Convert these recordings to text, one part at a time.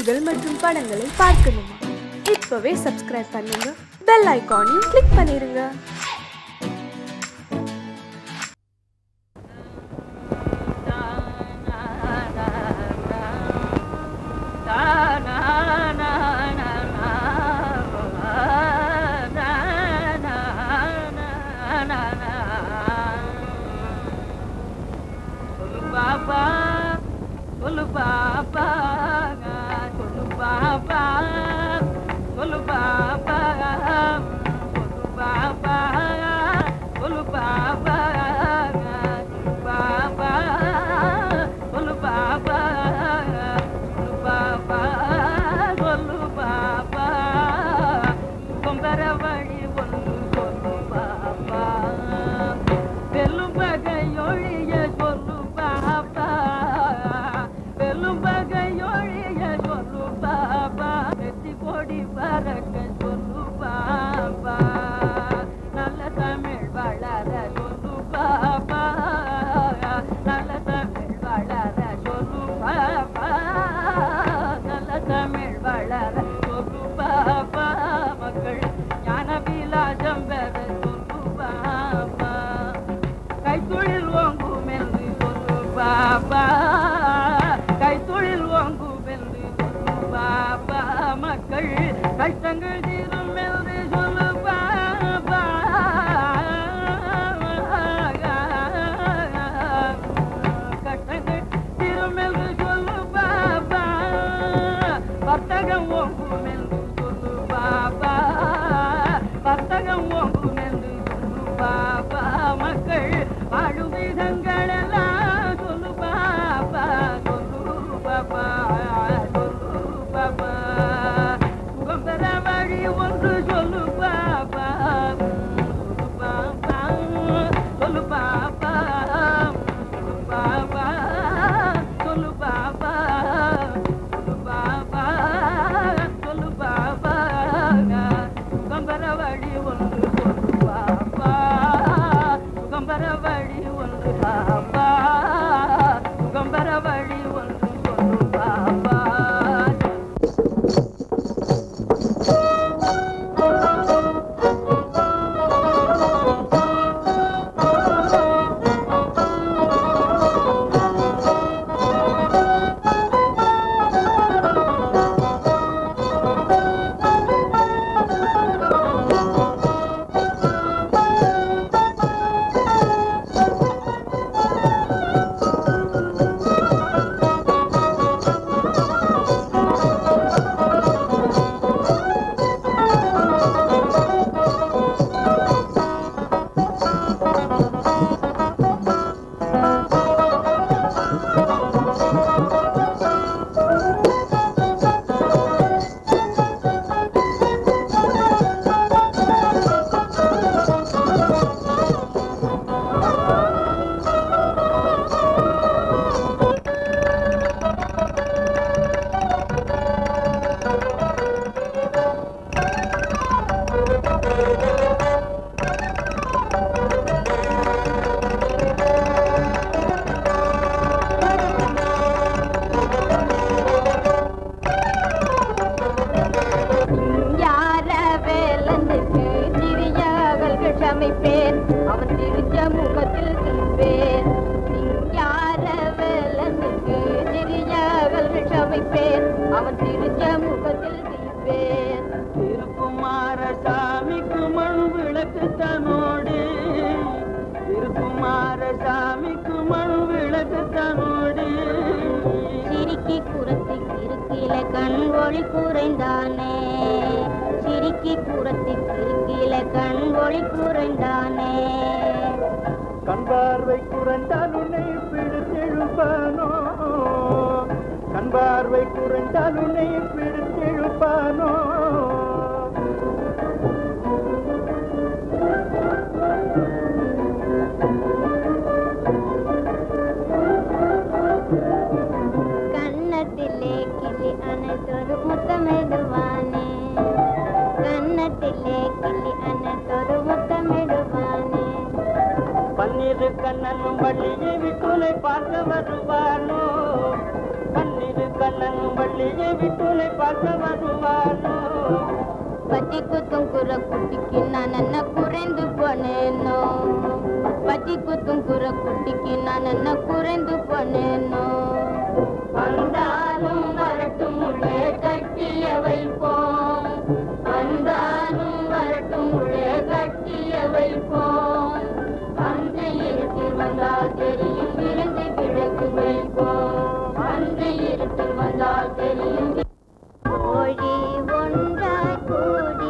நிகழ்ச்சிகள் மற்றும் படங்களை பார்க்கணுமா இப்பவே சப்ஸ்கிரைப் பண்ணுங்க பெல் ஐகானையும் கிளிக் பண்ணிருங்க சொல்லு பாப்பா சொல்லு பாப்பா சொல்லு பாப்பா சொல்லு பாப்பா சொல்லு பாப்பா சொல்லு பாப்பா சொல்லு பாப்பா சொல்லு பாப்பா சொல்லு பாப்பா சொல்லு பாப்பா கொம்பர வழி ஒன்று சொல்லு பாப்பா வெல்லும் பகையொழிய சொல்லு பாப்பா வெல்லும் பகையொழிய சொல்லு பாப்பா வெற்றி கொடி பறக்க சொல்லு பாப்பா நல்ல தமிழ் வளர சொல்லு பாப்பா நல்ல தமிழ் வளர சொல்லு பாப்பா நல்ல தமிழ் வளர சொல்லு பாப்பா மக்கள் ஞான விலாசம் பெற சொல்லு பாப்பா கைத்தொழில் ஓங்கும் என்று சொல்லு பாப்பா கைத்தொழில் ஓங்கும் என்று சொல்லு பாப்பா மக்கள் கஷ்டங்கள் தீரும் என்று சொல்லு பாப்பா கஷ்டங்கள் தீரும் என்று சொல்லு பாப்பா வர்த்தகம் ஓங்கும் என்று சொல்லு பாப்பா வர்த்தகம் ஓங்கும் என்று சொல்லு பாப்பா மக்கள் வாழும் விதங்கள் எல்லாம் சொல்லு பாப்பா சொல்லு பாப்பா சொல்லு பாப்பா சுகம் பெற வழி ஒன்று சொல்லு பாப்பா சொல்லு பாப்பா சொல்லு பாப்பா சொல்லு பாப்பா சொல்லு பாப்பா சொல்லு பாப்பா சொல்லு பாப்பா சுகம்பர வழி ஒன்று சொல்லு பாப்பா சுகம்பர வழி ஒன்று பாப்பா சுகம்பர வழி ஒன்று சொல்லு பாப்பா யார வேலனுக்கு சிறியவர்கள் சமைப்பேன் அவன் சிரிச்ச முகத்தில் சிரிப்பேன் யார வேலனுக்கு சிறியவர்கள் சமைப்பேன் அவன் சிரிச்ச முகத்தில் சிரிப்பேன் திருக்குமார சாமிக்கு மண் விளக்கு தன்னோடு திருக்குமார சாமிக்கு மண் விளக்கு தன்னோடு சிரிக்கி குரத்தி கிறுக்கில கண் ஒளி குறைந்தானே சிரிக்கி குரத்தி கிறுக்கில கண் ஒளி குறைந்தானே கண் பார்வை குறைந்தால் உன்னை பிடித்தெழுப்பானோ கண் பார்வை குறைந்தால் உன்னை பிடித்தெழுப்பானோ கன்னத்திலே கிளி அனைத்தொரு முத்தமிடுவானே கன்னத்திலே கிளி அனைத்தொரு முத்தமிடுவானே பன்னிரு கண்ணனும் வள்ளியை விட்டுனை பார்க்க வருவானோ பன்னிரு கண்ணன் வள்ளியை விட்டுனை பார்க்க வருவானோ பத்தி குத்தும் குர குட்டிக்கு நான் என்ன குறைந்து போனேனோ பத்தி குத்தும் குர குட்டிக்கு நான் என்ன குறைந்து போனேனோ வந்தாலும் வரட்டும் உள்ளே கட்டிய வைப்போம் வந்தாலும் வரட்டும் உள்ளே கட்டிய வைப்போம் அந்த இருட்டில் வந்தால் தெரியும் விழுந்து விளக்கு வைப்போம் அந்த இருட்டில் வந்தால் தெரியும் கோழி ஒன்றாய் கூடி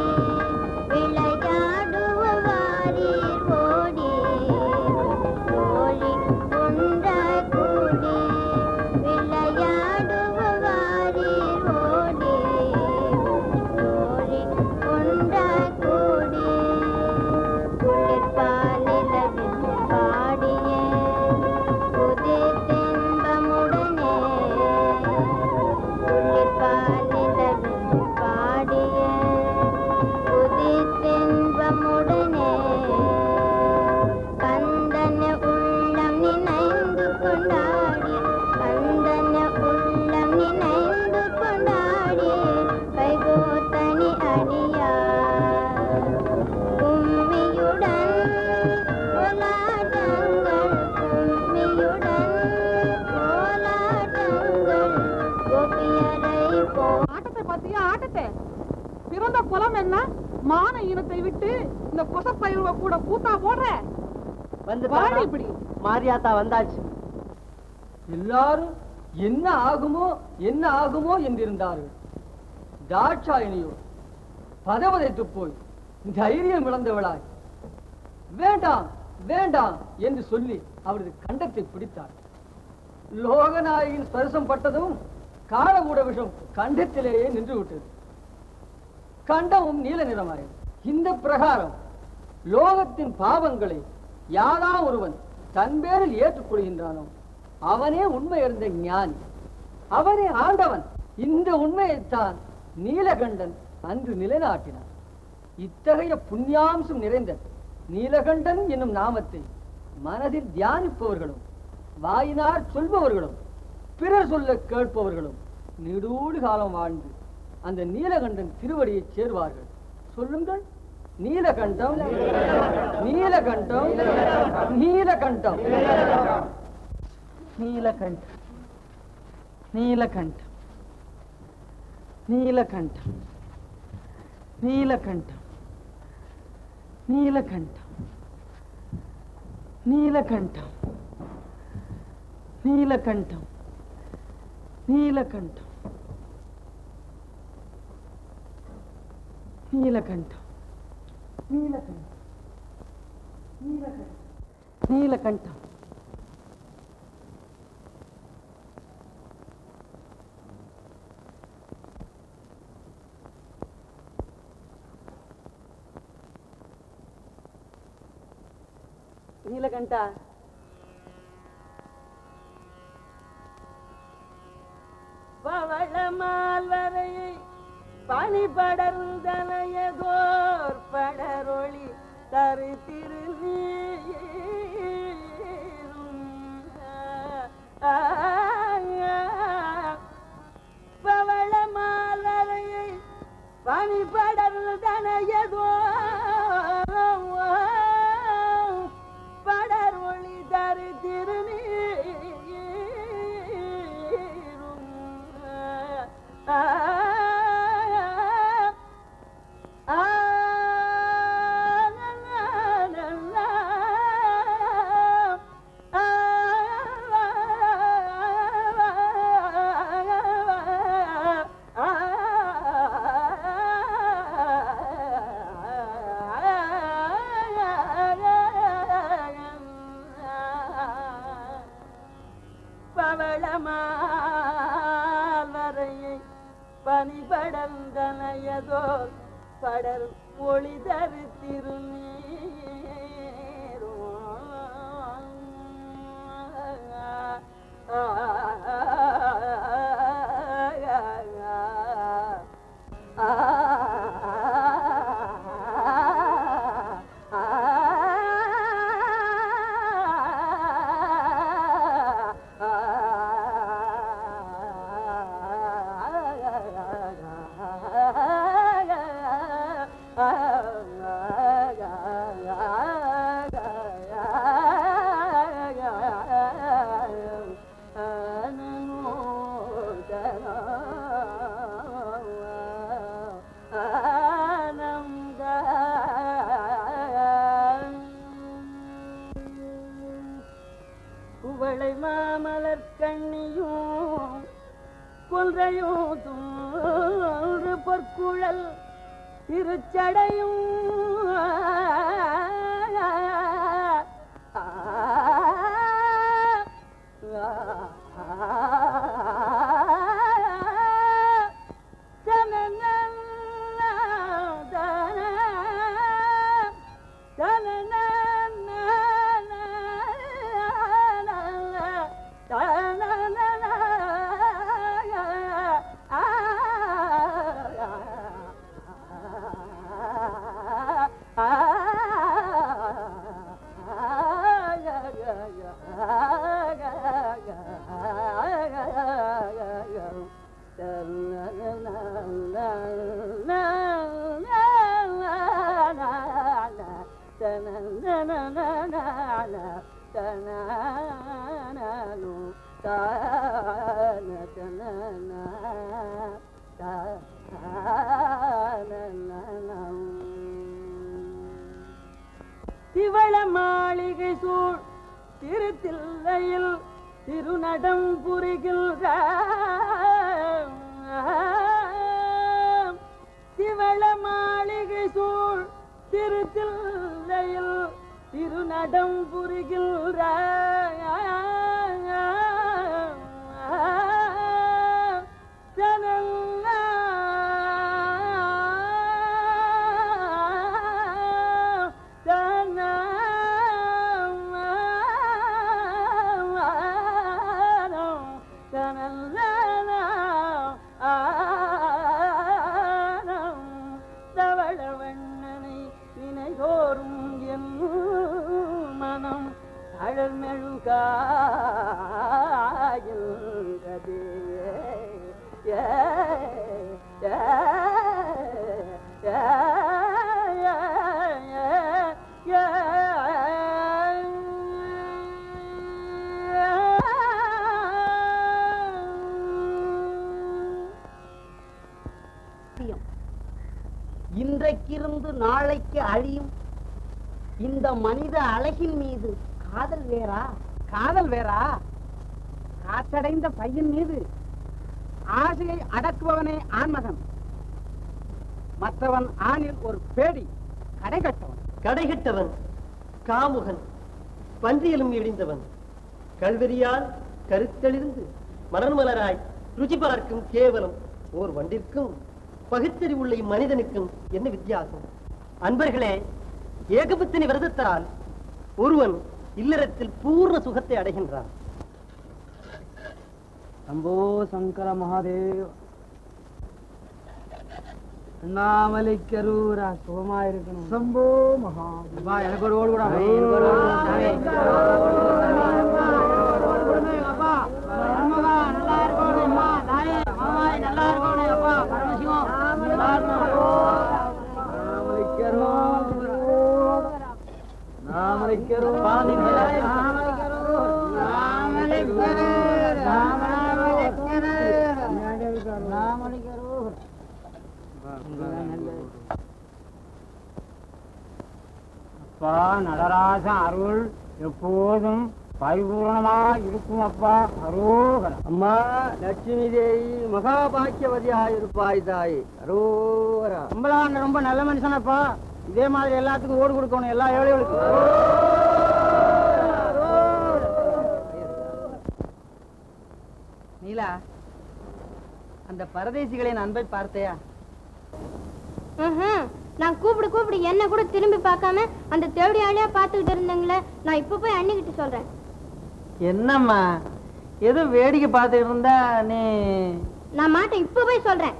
விளையாடுவாரீர் ஓடி கோழி ஒன்றாய் கூடி விளையாடுவாரீர் ஓடி கோழி ஒன்றாய் கூடி குளிர்பாலிலவில் பாடிய புதிர் தின்பமுடனே குளிர்பாலிலவில் பாடிய புதிர் தின்பமுடனே கந்தன உள்ளம் நினைந்து கொண்டாடி கந்தன உள்ளம் நினைந்து கொண்டாடி கைகோத்தனி அடியா கும்மியுடன் கோலாட்டங்கள் கும்மியுடன் கோலாட்டங்கள் கோபியரை போ ஆட்டத்தை பாத்தியா ஆட்டத்தை பிறந்த குலம் என்ன மான இனத்தை விட்டு இந்த கொசப்பயிர்வ கூட கூத்தா போடுற வாடி இப்படி மாரியாத்தா வந்தாச்சு எல்லாரும் என்ன ஆகுமோ என்ன ஆகுமோ என்றிருந்தார்கள் தாட்சாயினியோ பதவதைத்து போய் தைரியம் இழந்தவளாய் வேண்டாம் வேண்டாம் என்று சொல்லி அவரது கண்டத்தை பிடித்தார் லோகநாயகின் ஸ்பர்சம் பட்டதும் காலமூட விஷம் கண்டத்திலேயே நின்று விட்டது கண்டமும் நீல நிறமாயது இந்த பிரகாரம் லோகத்தின் பாவங்களை யாரா ஒருவன் தன் பேரில் ஏற்றுக்கொள்கின்றானோ அவனே உண்மை அறிந்த ஞானி அவனே ஆண்டவன் இந்த உண்மையைத்தான் நீலகண்டன் அன்று நிலைநாட்டினான் இத்தகைய புண்ணியாம்சம் நிறைந்த நீலகண்டன் என்னும் நாமத்தை மனதில் தியானிப்பவர்களும் வாயினார் சொல்பவர்களும் பிறர் சொல்ல கேட்பவர்களும் நெடூடு காலம் வாழ்ந்து அந்த நீலகண்டன் திருவடியை சேர்வார்கள் சொல்லுங்கள் நீலகண்டம் நீலகண்டம் நீலகண்டம் நீலகண்ட நீலகண்ட நீலகண்ட நீலகண்ட நீலகண்ட நீலகண்ட நீலகண்ட நீலகண்ட நீலகண்ட நீலகண்ட நீலகண்ட நீலகண்ட நீலகண்ட பவளமால் வரையை பனி படர்ந்தனையதோர் படரொளி தரு திரு பவளமால் வரையை பனி படர்ந்தனையதோ படரொளி தரு பவளமாலரையை பனி படர்ந்தனையதோ படர் ஒளிதரு திருநீர் தோன்று பொற்குழல் திருச்சடையும் திவள மாளிகை சூழ் திருத்தில்லையில் திருநடம் புரிகின்ற திவள மாளிகை சூழ் திருத்தில்லையில் திருநடம் புரிகின்ற தவளவண்ணனை நினைதோறும் என் மனம் அழல் மெழுகாகின்றதே ஏ, ஏ, ஏ, ஏ, ஏ, சத்தியம் இன்றைக்கிருந்து நாளைக்கு அழியும் இந்த மனித அழகின் மீது காதல் வேறா காதல் வேறா காற்றடைந்த பையன் மீது ஆசையை அடக்குபவனே ஆண்மகன் மற்றவன் ஆணில் ஒரு பேடி கடைகட்டவன் கடைகட்டவன் காமுகன் பன்றியலும் இடிந்தவன் கல்வெறியால் கருத்தெளிந்து மலர்மலராய் ருச்சி பார்க்கும் கேவலம் ஓர் வண்டிற்கும் பகுத்தறிவுள்ள இம்மனிதனுக்கும் என்ன வித்தியாசம் அன்பர்களே ஏகபத்தினி விரதத்தால் ஒருவன் இல்லறத்தில் பூர்ண சுகத்தை அடைகின்றான் சம்போ சங்கர மகாதேவ் அண்ணாமலைக்கரூரா சுகமா இருக்கணும் சம்போ மகாதேவா எனக்கு ஒரு ஓடு கூட எனக்கு ஒரு ஓடு கொடு, சாமி. அப்பா, மருமகா, நல்லா இருக்கணும், அம்மா, தாயே, மாமாய், நல்லா இருக்கணும், அப்பா, பரமசிவம், நல்லா இருக்கணும். நாமலைக்கரூர், நாமலைக்கரூர், நாமலைக்கரூர், நாமலைக்கரூர், நாமலைக்கரூர். அப்பா நடராசன் அருள் எப்போதும் பரிபூர்ணமா இருக்கும் அப்பா அரோகரம் அம்மா லட்சுமி தேவி மகாபாக்கியவதியாக இருப்பாய் தாய் அரோரா அம்பலாண்ட ரொம்ப நல்ல மனுஷனப்பா இதே மாதிரி எல்லாத்துக்கும் ஓடு கொடுக்கணும் எல்லா ஏழைகளுக்கும் நீலா அந்த பரதேசிகளின் அன்பை பார்த்தையா ம்ஹும். நான் கூப்பிடு கூப்பிடு என்ன கூட திரும்பி பார்க்காம அந்த தேவடி ஆளையா பார்த்துக்கிட்டு இருந்தீங்களே நான் இப்ப போய் அண்ணிக்கிட்டு சொல்றேன் என்னம்மா ஏதோ வேடிக்கை பார்த்துட்டு இருந்தா நீ நான் மாட்டேன் இப்ப போய் சொல்றேன்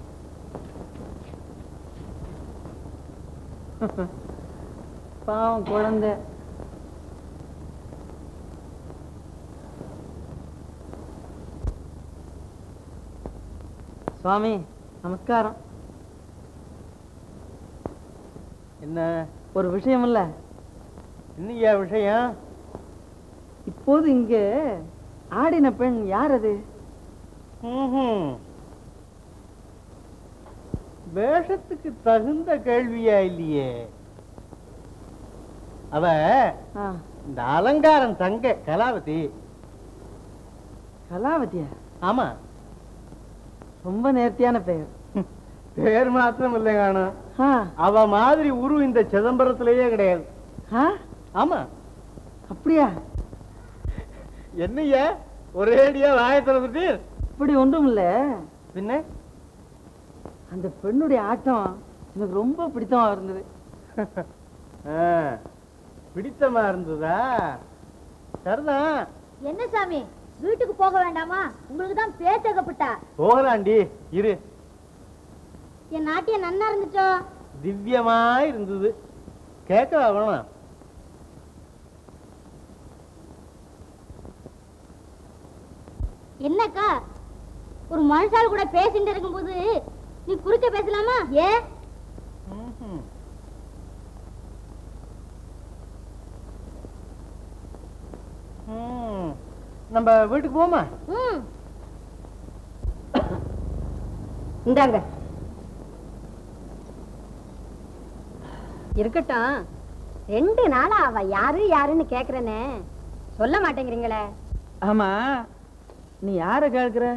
பாவம் குழந்தை சுவாமி நமஸ்காரம் என்ன ஒரு விஷயம் இல்ல இன்னையா விஷயம் இப்போது இங்கே ஆடின பெண் யார் அது ம்ஹும். வேஷத்துக்கு தகுந்த கேள்வியா இல்லையே அவ ஆ, இந்த அலங்காரம் தங்க கலாவதி கலாவதியா ஆமா ரொம்ப நேர்த்தியான பெயர் பேர் மாத்திரம் இல்லை காணும் ஆ, அவ மாதிரி உரு இந்த சிதம்பரத்திலேயே கிடையாது ஆ, ஆமா அப்படியா என்னய்யா ஒரேடியா வாயை திறந்துட்டு இப்படி ஒன்றும் இல்ல பின்ன அந்த பெண்ணுடைய ஆட்டம் எனக்கு ரொம்ப பிடித்தமா இருந்தது ஆ, பிடித்தமா இருந்ததா சரிதான் என்ன சாமி வீட்டுக்கு போக வேண்டாமா உங்களுக்கு தான் பேச்சகப்பட்டா போகலாண்டி இரு என் நாட்டியம் நன்னா இருந்துச்சோ திவ்யமா இருந்தது கேட்கவா வேணும் என்னக்கா ஒரு மனுஷால் கூட பேசிட்டு இருக்கும்போது நீ குறுக்க பேசலாமா ஏ ம்ஹும். ம். நம்ம வீட்டுக்கு போமா ம் இந்தாங்க இருக்கட்டும் ரெண்டு நாளா அவ யாரு யாருன்னு கேக்குறேனே சொல்ல மாட்டேங்கிறீங்களே ஆமா நீ யார கேட்கிற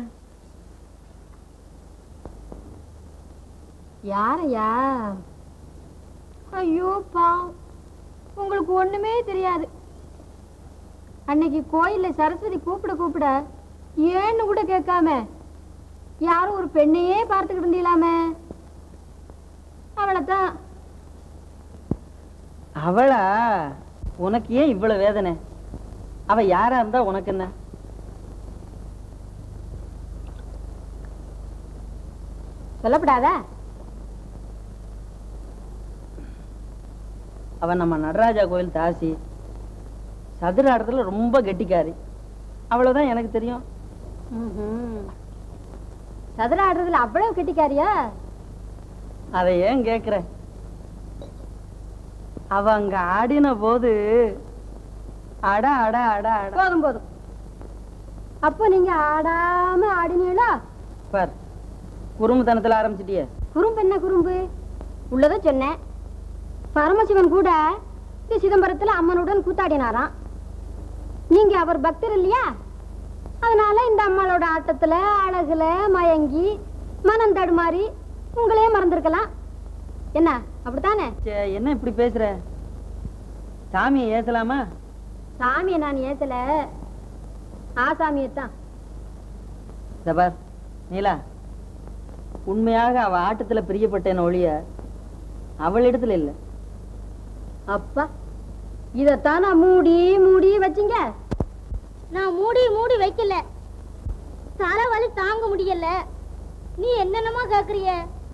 யாரையா ஐயோ பாவம் உங்களுக்கு ஒண்ணுமே தெரியாது அன்னைக்கு கோயில்ல சரஸ்வதி கூப்பிட கூப்பிட ஏன்னு கூட கேட்காம யாரும் ஒரு பெண்ணையே பார்த்துக்கிட்டு இருந்தீங்களாமே அவளைத்தான் அவளா உனக்கு ஏன் இவ்வளவு வேதனை அவ யாரா இருந்தா உனக்கு என்ன சொல்லப்படாதா அவ நம்ம நடராஜா கோயில் தாசி சதுர ஆட்டத்துல ரொம்ப கெட்டிக்காரி அவ்வளவுதான் எனக்கு தெரியும் சதுர ஆடுறதுல அவ்வளவு கெட்டிக்காரியா அதை ஏன் கேக்குற அவ அங்க ஆடின போது அட அட அட அட போதும் போதும் அப்போ நீங்க ஆடாம ஆடினீங்களா பார் குறும்புத்தனத்துல ஆரம்பிச்சிட்டியே குறும்பு என்ன குறும்பு உள்ளதை சொன்னேன் பரமசிவன் கூட இந்த சிதம்பரத்துல அம்மனுடன் கூத்தாடினாராம் நீங்க அவர் பக்தர் இல்லையா அதனால இந்த அம்மாளோட ஆட்டத்துல அழகுல மயங்கி மனம் தடுமாறி உங்களே மறந்திருக்கலாம் என்ன அப்படித்தானே ச்சே, என்ன இப்படி பேசுற சாமியை ஏசலாமா சாமியை நான் ஏத்தல ஆசாமியத்தான் இந்த பார் நீலா உண்மையாக அவ ஆட்டத்துல பிரியப்பட்டேன் ஒழிய அவளிடத்துல இல்ல அப்பா இதத்தான் நான் மூடி மூடி வச்சிங்க நான் மூடி மூடி வைக்கல தலைவலி தாங்க முடியல நீ என்னென்னமா கேக்குறிய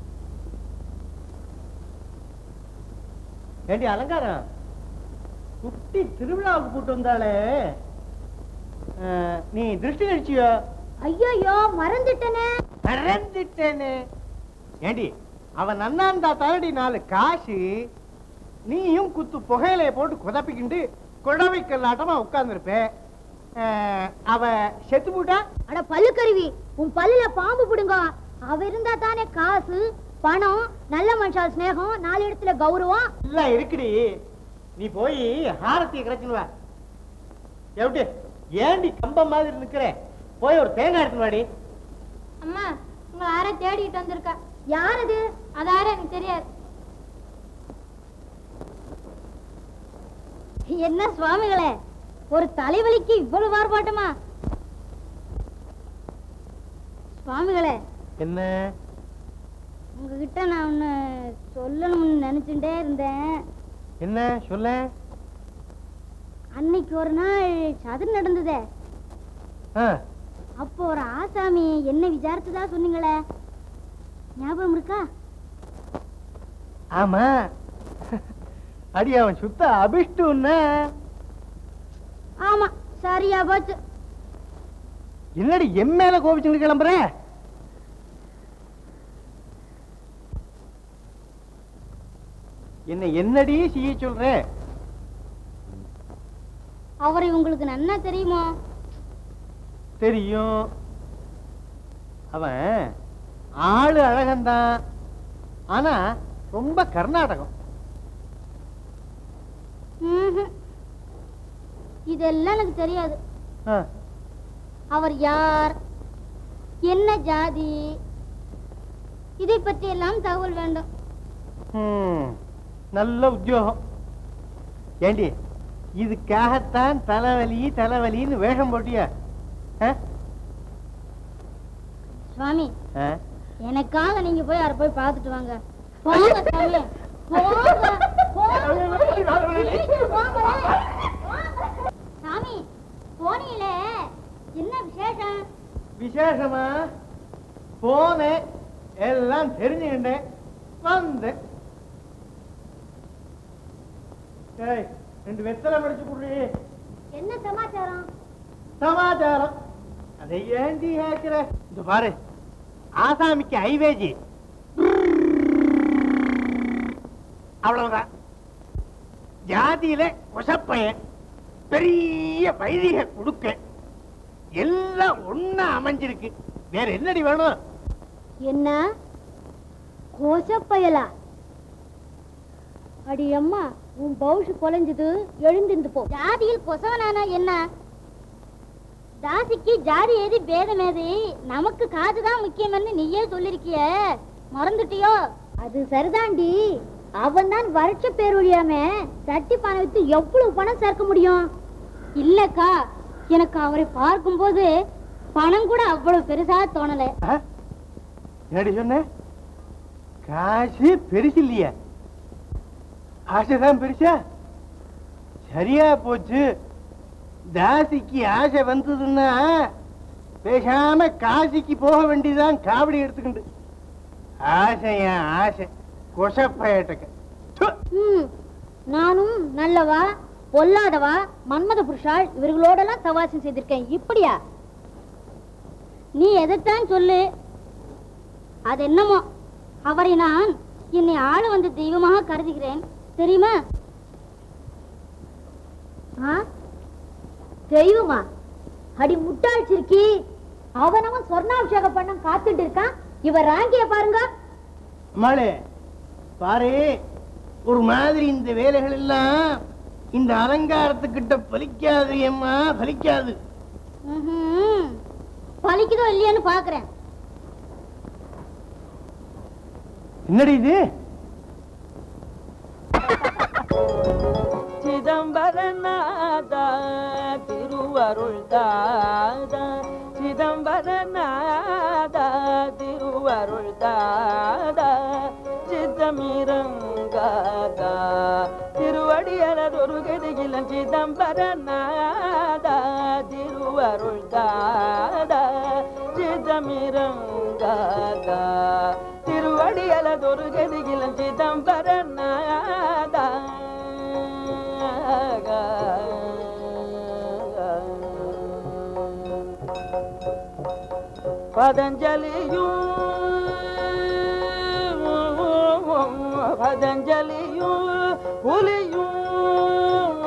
ஏண்டி அலங்காரம் குட்டி திருவிழாவுக்கு கூட்டு வந்தாளே ஆ, நீ திருஷ்டி கழிச்சியோ ஐயோ மறந்துட்டனே மறந்துட்டேனே ஏண்டி அவன் நன்னாந்தா தானடி நாலு காசு நீயும் குத்து புகையிலைய போட்டு குதப்பிக்கிண்டு குழவை கல்லாட்டமா உட்கார்ந்துருப்ப அவ செத்து போட்டா அட பல்லுக்கருவி உன் பல்லுல பாம்பு பிடுங்க அவ இருந்தா தானே காசு பணம் நல்ல மனுஷால் ஸ்நேகம் நாலு இடத்துல கௌரவம் இல்ல இருக்குடி நீ போய் ஹாரத்திய கிடைச்சுன்னு வா எப்படி ஏண்டி கம்பம் மாதிரி நிக்கிற போய் ஒரு தேங்காய் எடுத்துன்னு வாடி அம்மா உங்க யார தேடிட்டு வந்திருக்கா யார் அது அது யாரு எனக்கு தெரியாது என்ன சுவாமிகளே ஒரு தலைவலிக்கு இவ்வளவு மாறுபாட்டமா சுவாமிகளே என்ன உங்ககிட்ட நான் ஒண்ணு சொல்லணும்னு நினைச்சுட்டே இருந்தேன் என்ன சொல்ல அன்னைக்கு ஒரு நாள் சதுர் நடந்ததே ஆ, அப்போ ஒரு ஆசாமி என்ன விசாரிச்சதா சொன்னீங்களே ஞாபகம் இருக்கா ஆமா அடி அவன் சுத்த அபிஷ்டுன்னா ஆமா சரியா போச்சு என்னடி என் மேல கோபிச்சுட்டு கிளம்புற என்ன என்னடி செய்ய சொல்ற அவரை உங்களுக்கு நன்னா தெரியுமோ தெரியும் அவன் ஆளு அழகந்தான் ஆனா ரொம்ப கர்நாடகம் ம்ஹும். இதெல்லாம் எனக்கு தெரியாது ஆ, அவர் யார் என்ன ஜாதி இதை பற்றி எல்லாம் தகவல் வேண்டும் ம், நல்ல உத்தியோகம் ஏண்டி இதுக்காகத்தான் தலைவலி தலைவலின்னு வேஷம் போட்டியா ஆ? சுவாமி ஆ? எனக்காக நீங்க போய் அவரை போய் பார்த்துட்டு வாங்க போங்க சாமி போங்க போங்க போங்க. சாமி போனீங்களே என்ன விசேஷம் விசேஷமா போனேன் எல்லாம் தெரிஞ்சுக்கிட்டேன் வந்தேன் ஏய், ரெண்டு வெத்தலை படிச்சு குடுறி என்ன சமாச்சாரம் சமாச்சாரம் அதை ஏண்டி கேட்கிற இந்த பாரு ஆசாமிக்கு ஐவேஜி அவ்வளவுதான் ஜாதியில கொசப்பையன் பெரிய வைதிக குடுக்க எல்லாம் ஒண்ணா அமைஞ்சிருக்கு வேற என்னடி வேணும் என்ன கோசப்பயலா அடி அம்மா உன் பவுஷு குலைஞ்சது எழுந்திருந்து போ ஜாதியில் கொசவனானா என்ன தாசிக்கு ஜாதி ஏது பேதம் ஏது நமக்கு காதுதான் முக்கியம்னு நீயே சொல்லிருக்கிய மறந்துட்டியோ அது சரிதாண்டி அவன் தான் வருஷ பேர் ஒழியாம சட்டி பானை வித்து எவ்வளவு பணம் சேர்க்க முடியும் இல்லக்கா எனக்கு அவரை பார்க்கும்போது பணம் கூட அவ்வளவு பெருசா தோணல ஆ? என்னடி சொன்ன காசு பெருசு இல்லையா ஆசைதான் பெருசா சரியா போச்சு தாசிக்கு ஆசை வந்ததுன்னா பேசாம காசிக்கு போக வேண்டியதுதான் காவடி எடுத்துக்கிண்டு ஆசையா ஆசை கொசப்பயட்டக்க து. ம், நானும் நல்லவா பொல்லாதவா மன்மத புருஷாள் இவர்களோடெல்லாம் சவாசம் செய்திருக்கேன் இப்படியா நீ எதைத்தான் சொல்லு அது என்னமோ அவரை நான் என்னை ஆள வந்த தெய்வமாக கருதுகிறேன் தெரியுமா ஆ? தெய்வமா அடி முட்டாள் சிறுக்கி அவனவன் சொர்ணாபிஷேகம் பண்ண காத்துட்டு இருக்கான் இவர் ராங்கிய பாருங்க அம்மாளே பாரு ஒரு மாதிரி இந்த வேலைகள் எல்லாம் இந்த அலங்காரத்துக்கிட்ட பலிக்காது அம்மா பலிக்காது ம்ஹும். பலிக்குதோ இல்லையான்னு பாக்குறேன் என்னடி இது சிதம்பரநாதா திருவருள் தாதா சிதம்பரநாதா திருவருள் தாதா சித்தமிரங்காதா திருவடியலதொரு கதிகிலம் சிதம்பரநாதா திருவருள் தாதா சித்தமிரங்காதா திருவடியலதொரு கதிகிலம் சிதம்பரநாதா பதஞ்சலியும் பதஞ்சலியும் புலியும்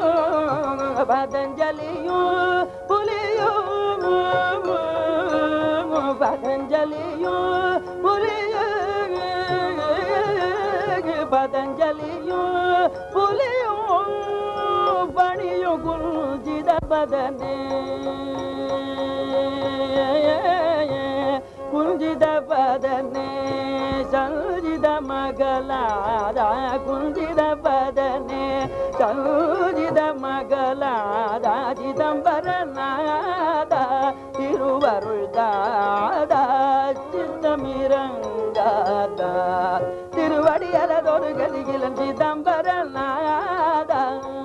பதஞ்சலியும் புலியும் பதஞ்சலியும் புலியும் பதஞ்சலியும் புலியும் பணியும் குஞ்சித பதனே குஞ்சித பதனே சஞ்சித மகளாதா குஞ்சித பதனே சஞ்சித மகளாதா சிதம்பரநாதா திருவருள் தாதா சித்தமிரங்காதா திருவடி அலதொரு கதிகிலம் சிதம்பரநாதா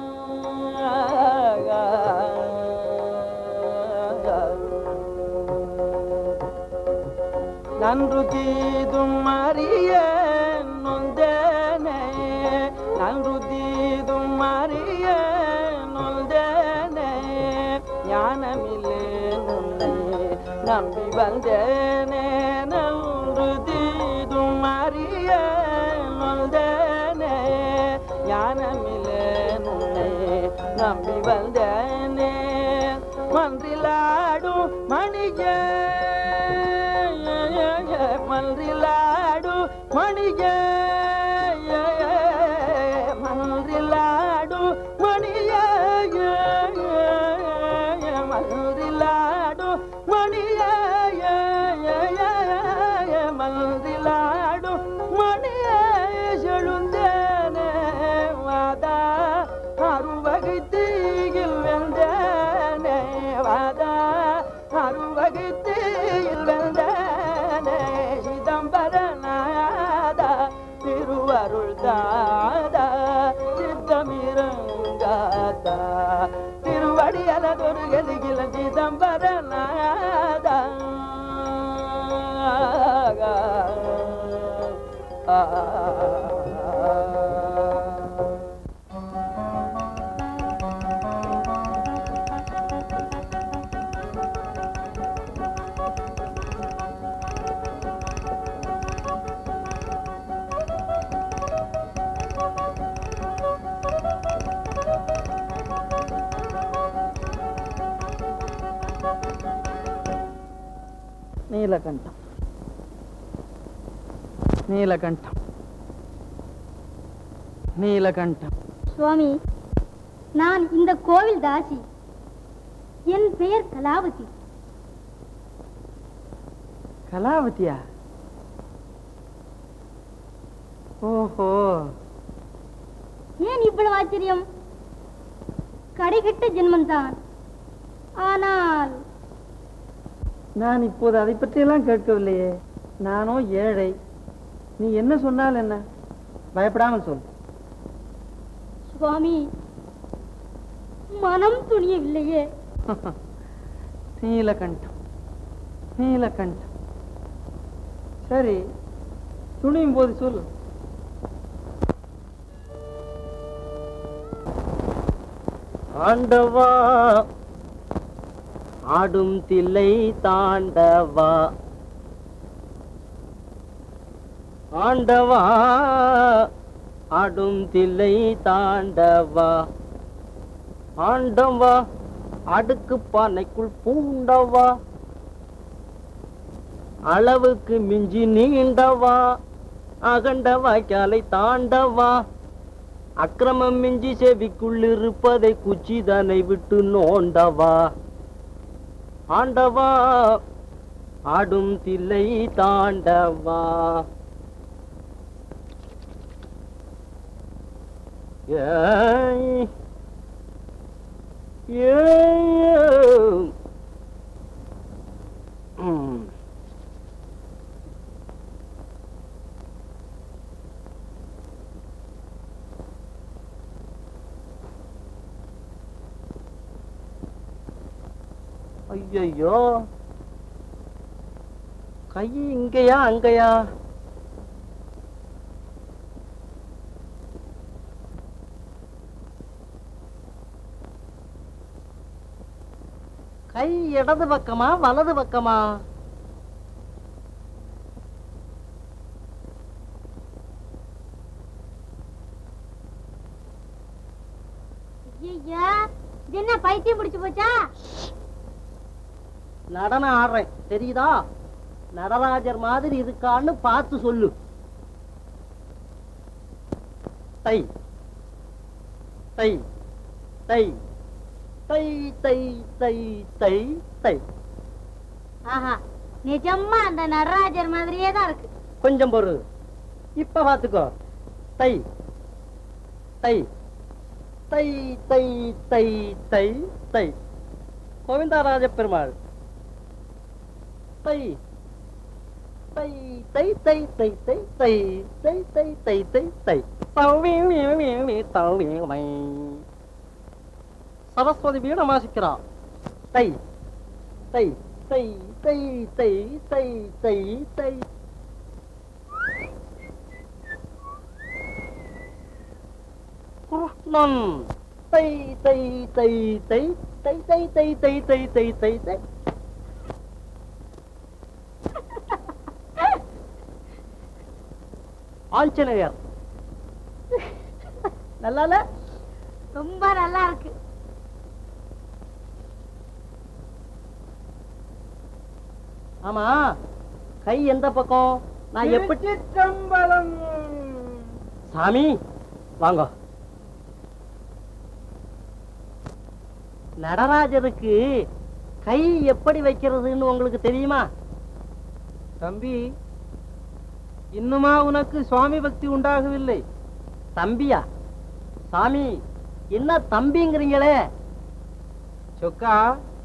நன்று தீதும் அறிய நொந்தனே நன்று தீதும் அறிய நொந்தனே ஞானமில்லே உன்னை நம்பி வந்தேனே நன்று தீதும் அறிய நொந்தனே ஞானமில்லே உன்னை நம்பி வந்தேனே மன்றிலாடும் மணிய மன்றிலாடு மணிய மன்றிலாடு மணிய மன்றிலாடு மணிய மன்றிலாடு தாதா சித்தமிரங்காதா திருவடி அலதொரு கதிகில சிதம்பரநாதா நீலகண்டம் நீலகண்டம் நீலகண்டம் சுவாமி நான் இந்த கோவில் தாசி என் பெயர் கலாவதி கலாவதியா ஓஹோ ஏன் இவ்வளவு ஆச்சரியம் கடைகட்ட ஜென்மந்தான் ஆனால் நான் இப்போது அதை பற்றியெல்லாம் கேட்கவில்லையே நானோ ஏழை நீ என்ன சொன்னால் என்ன பயப்படாமல் சொல் சுவாமி மனம் துணியவில்லையே நீலகண்டம் நீலகண்டம் சரி துணியும் போது சொல் ஆண்டவா ஆடும் தில்லை தாண்டவா ஆண்டவா ஆடும் தில்லை தாண்டவா ஆண்டவா அடுக்கு பானைக்குள் பூண்டவா அளவுக்கு மிஞ்சி நீண்டவா அகண்ட வாய்க்காலை தாண்டவா அக்கிரமம் மிஞ்சி செவிக்குள் இருப்பதை குச்சிதனை விட்டு நோண்டவா ஆண்டவா ஆடும் தில்லை தாண்டவா ஏய் ஏய் ம் ஐயையோ கை இங்கயா அங்கயா கை இடது பக்கமா வலது பக்கமா ஐயா இது என்ன பைத்தியம் பிடிச்சு போச்சா நடனம் ஆடுறேன் தெரியுதா நடராஜர் மாதிரி இருக்கான்னு பார்த்து சொல்லு தை தை தை தை தை தை தை தை ஆஹா நிஜமா அந்த நடராஜர் மாதிரியே தான் இருக்கு கொஞ்சம் பொறு இப்ப பாத்துக்கோ தை தை தை தை தை தை தை கோவிந்தராஜ பெருமாள் தை தை தை தை தை தை தை தை தை தை தை தை தவி தவி சரஸ்வதி வீணம் வாசிக்கிறா தை தை தை தை தை தை தை தை கிருஷ்ணன் தை தை தை தை தை தை தை தை தை தை தை தை ஆஞ்சநேயர் நல்லால ரொம்ப நல்லா இருக்கு ஆமா கை எந்த பக்கம் நான் எப்படி திருச்சிற்றம்பலம் சாமி வாங்க நடராஜருக்கு கை எப்படி வைக்கிறதுன்னு உங்களுக்கு தெரியுமா தம்பி இன்னுமா உனக்கு சுவாமி பக்தி உண்டாகவில்லை தம்பியா சாமி என்ன தம்பிங்கிறீங்களே சொக்கா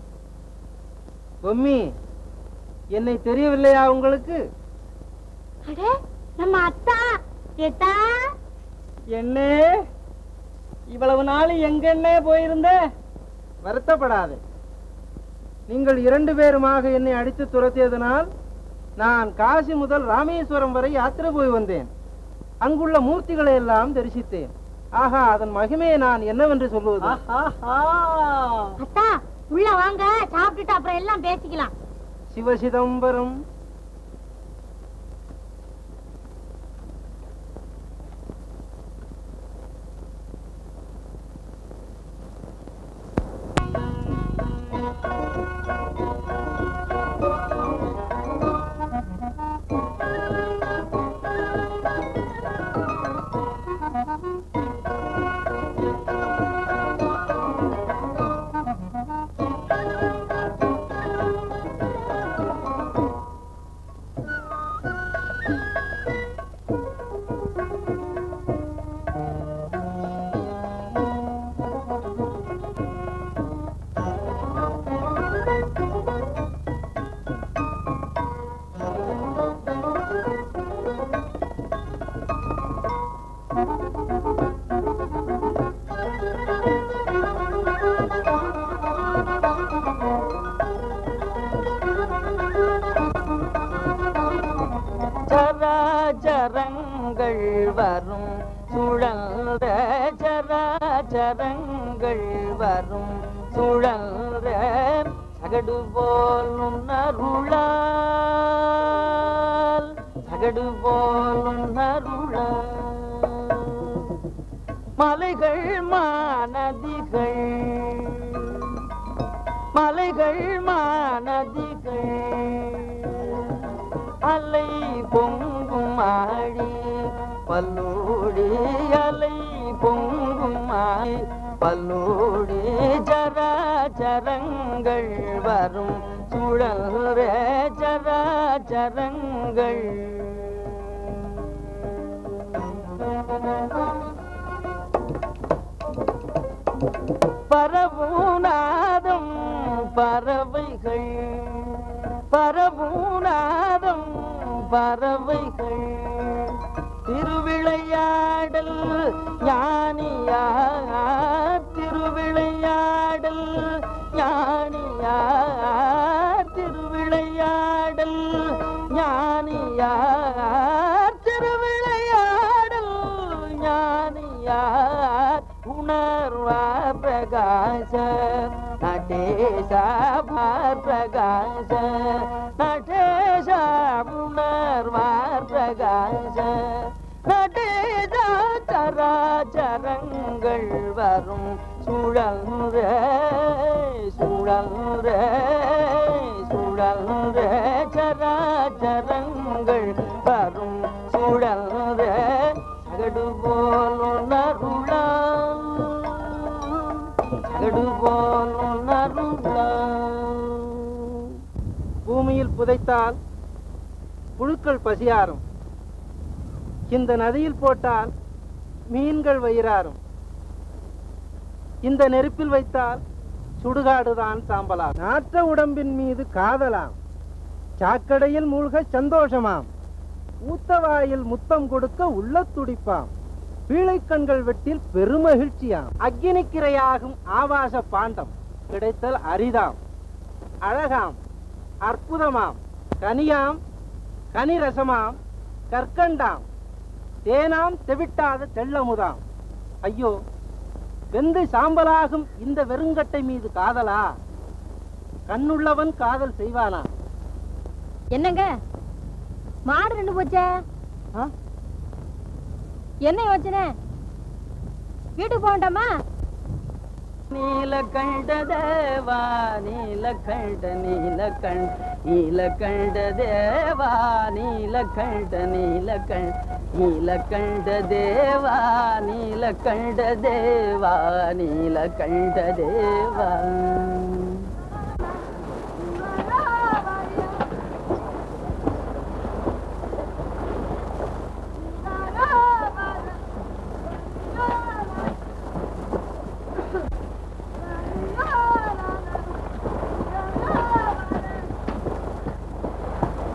பொம்மி என்னை தெரியவில்லையா உங்களுக்கு அடே நம்ம அத்தா ஏத்தா என்னே இவ்வளவு நாள் எங்கன்னே போயிருந்த வருத்தப்படாதே நீங்கள் இரண்டு பேருமாக என்னை அடித்து துரத்தியதனால் நான் காசி முதல் ராமேஸ்வரம் வரை யாத்திரை போய் வந்தேன் அங்குள்ள மூர்த்திகளை எல்லாம் தரிசித்தேன் ஆஹா அதன் மகிமையை நான் என்னவென்று சொல்லுவது அத்தா உள்ள வாங்க சாப்பிட்டுட்டு அப்புறம் எல்லாம் பேசிக்கலாம் சிவசிதம்பரம் ஜராஜரங்கள் வரும் சுழல்ற ஜராஜரங்கள் வரும் சுழல்ற சகடு போலும் அருளால் சகடு போலும் அருளால் மலைகள் மாநதிகள் மலைகள் மாநதிகள் அலை பொங்கும் ஆடி பல்லோடி அலை பொங்கும் ஆடி பல்லோடி ஜராச்சரங்கள் வரும் சுழல்ற ஜராச்சரங்கள் பரபூநாதம் பறவைகள் பரபூநாதம் பறவைகள் திருவிளையாடல் ஞானியா திருவிளையாடல் ஞானியா திருவிளையாடல் ஞானியா திருவிளையாடல் ஞானியா உணர்வா பிரகாச நடேச பிரகாச நடேச உணர்வா பிரகாச நடேச சராச்சரங்கள் வரும் சுழல்ற சுழல்ற சுழல்ற சராச்சரங்கள் வரும் சுழல்ற சகடு போல் உணருளால் சகடு போல் உணருளால் பூமியில் புதைத்தால் புழுக்கள் பசியாரும் இந்த நதியில் போட்டால் மீன்கள் வயிறாரும் இந்த நெருப்பில் வைத்தால் சுடுகாடுதான் சாம்பலாம் நாற்ற உடம்பின் மீது காதலாம் சாக்கடையில் மூழ்க சந்தோஷமாம் ஊத்தவாயில் முத்தம் கொடுக்க உள்ள துடிப்பாம் பீழைக்கண்கள் வெட்டில் பெருமகிழ்ச்சியாம் அக்கினிக்கிரையாகும் ஆபாச பாண்டம் கிடைத்தல் அரிதாம் அழகாம் அற்புதமாம் கனியாம் கனிரசமாம் கற்கண்டாம் தேனாம் தெவிட்டாத தெள்ளமுதாம் ஐயோ வெந்து சாம்பலாகும் இந்த வெறுங்கட்டை மீது காதலா கண்ணுள்ளவன் காதல் செய்வானா என்னங்க மாடு நின்று போச்சே ஆ? என்ன யோசனை வீட்டுக்கு போகண்டாமா நீலகண்ட தேவா நீலகண்ட நீலகண்ட நீலகண்ட தேவா நீலகண்ட நீலகண்ட நீலகண்ட தேவா நீலகண்ட தேவா நீலகண்ட தேவா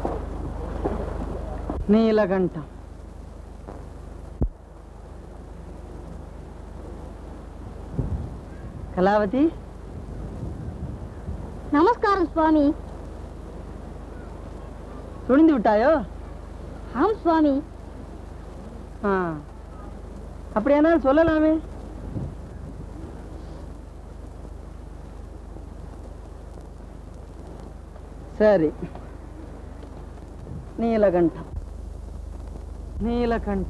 நீலகண்டம் கலாவதி நமஸ்காரம் சுவாமி துணிந்து விட்டாயோ ஆம் சுவாமி ஆ அப்படியானால் சொல்லலாமே சரி நீலகண்டம் நீலகண்டம்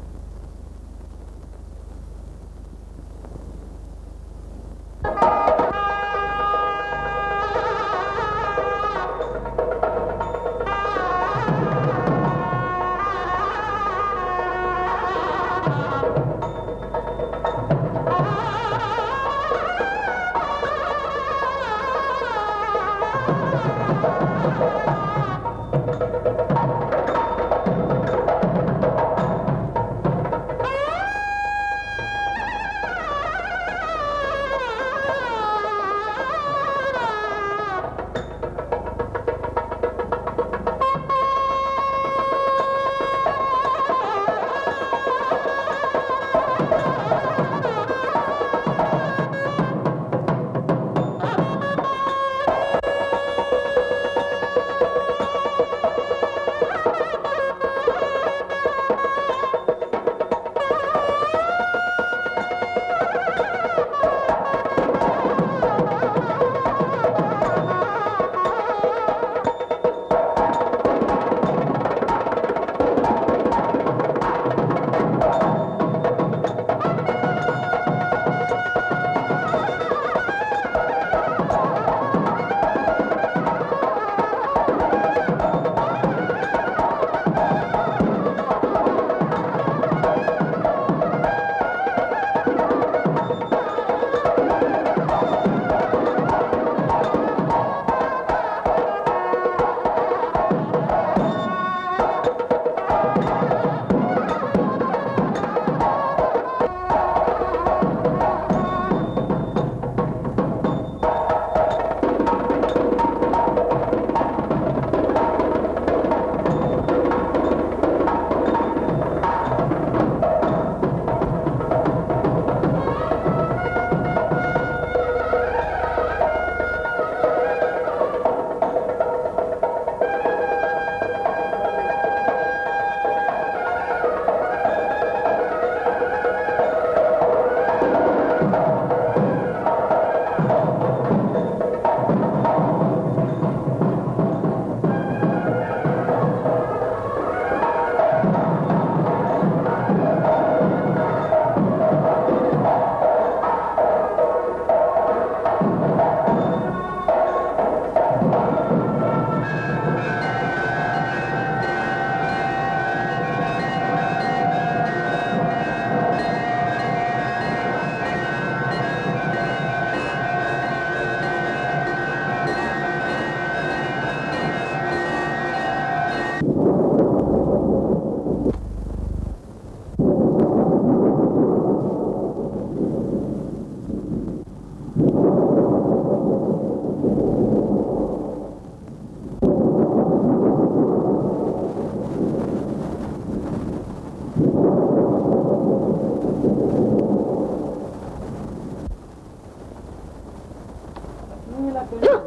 நீலகண்டம்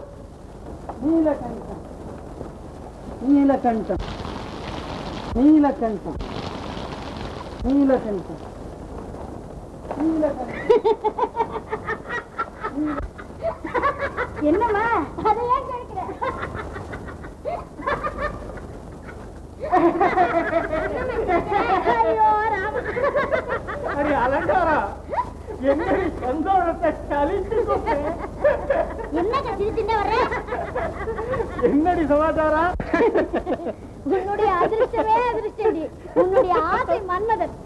நீலகண்டம் நீலகண்டம் நீலகண்டம் நீலகண்டம் என்னம்மா அதை ஏன் கேட்கிற ஐயோ ராமா அடி அலங்காரா என்னடி சந்தோஷத்தை கழிச்சு என்னங்க சிரிச்சுட்டே வர்ற என்னடி சமாச்சாரம் உன்னுடைய அதிர்ஷ்டமே அதிர்ஷ்டடி உன்னுடைய ஆசை மன்மதன்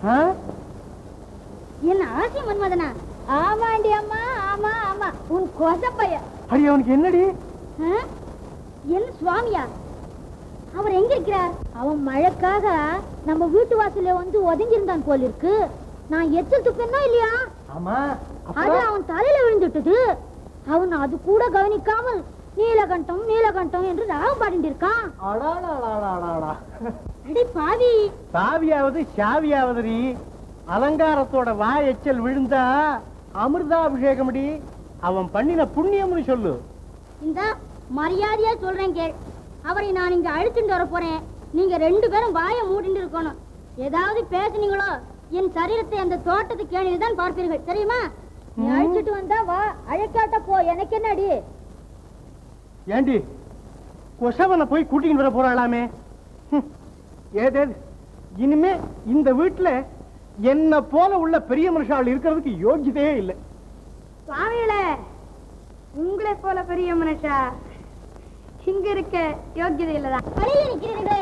என்ன ஆசை மன்மதனா ஆமாண்டி அம்மா ஆமா ஆமா உன் கொசப்பைய அடி அவனுக்கு என்னடி ஆ? என்ன சுவாமியா அவர் எங்க இருக்கிறார் அவன் மழைக்காக நம்ம வீட்டு வாசல்ல வந்து ஒதுங்கி இருந்தான் போல இருக்கு நான் எச்சல் துப்பேனோ இல்லையா ஆமா அது அவன் தலையில விழுந்துட்டது அவன் அது கூட கவனிக்காமல் நீலகண்டம் நீலகண்டம் என்று ராகம் பாடிட்டு இருக்கான் அடாடாடாடாடா அடி பாவி சாவியாவது சாவியாவதுரி அலங்காரத்தோட வாய் எச்சல் விழுந்தா அமிர்தாபிஷேகம்டி அவன் பண்ணின புண்ணியம்னு சொல்லு இந்த மரியாதையா சொல்றேன் கேள் அவரை நான் இங்க அழைச்சிட்டு வர போறேன் நீங்க ரெண்டு பேரும் வாயை மூடிட்டு இருக்கணும் ஏதாவது பேசுனீங்களோ என் சரீரத்தை அந்த தோட்டத்து கேணியில் தான் பார்ப்பீர்கள் தெரியுமா நீ அழைச்சிட்டு வந்தா வா அழைக்காட்ட போ எனக்கு என்னடி ஏண்டி கொசவனை போய் கூட்டின்னு வர போறாளாமே ஹம். ஏதேது இனிமே இந்த வீட்டுல என்ன போல உள்ள பெரிய மனுஷாள் இருக்கிறதுக்கு யோகியதையே இல்லை சுவாமிகளே உங்களை போல பெரிய மனுஷா இங்க இருக்க யோக்கியதை இல்லதான் வழியில நிக்கிறீர்களே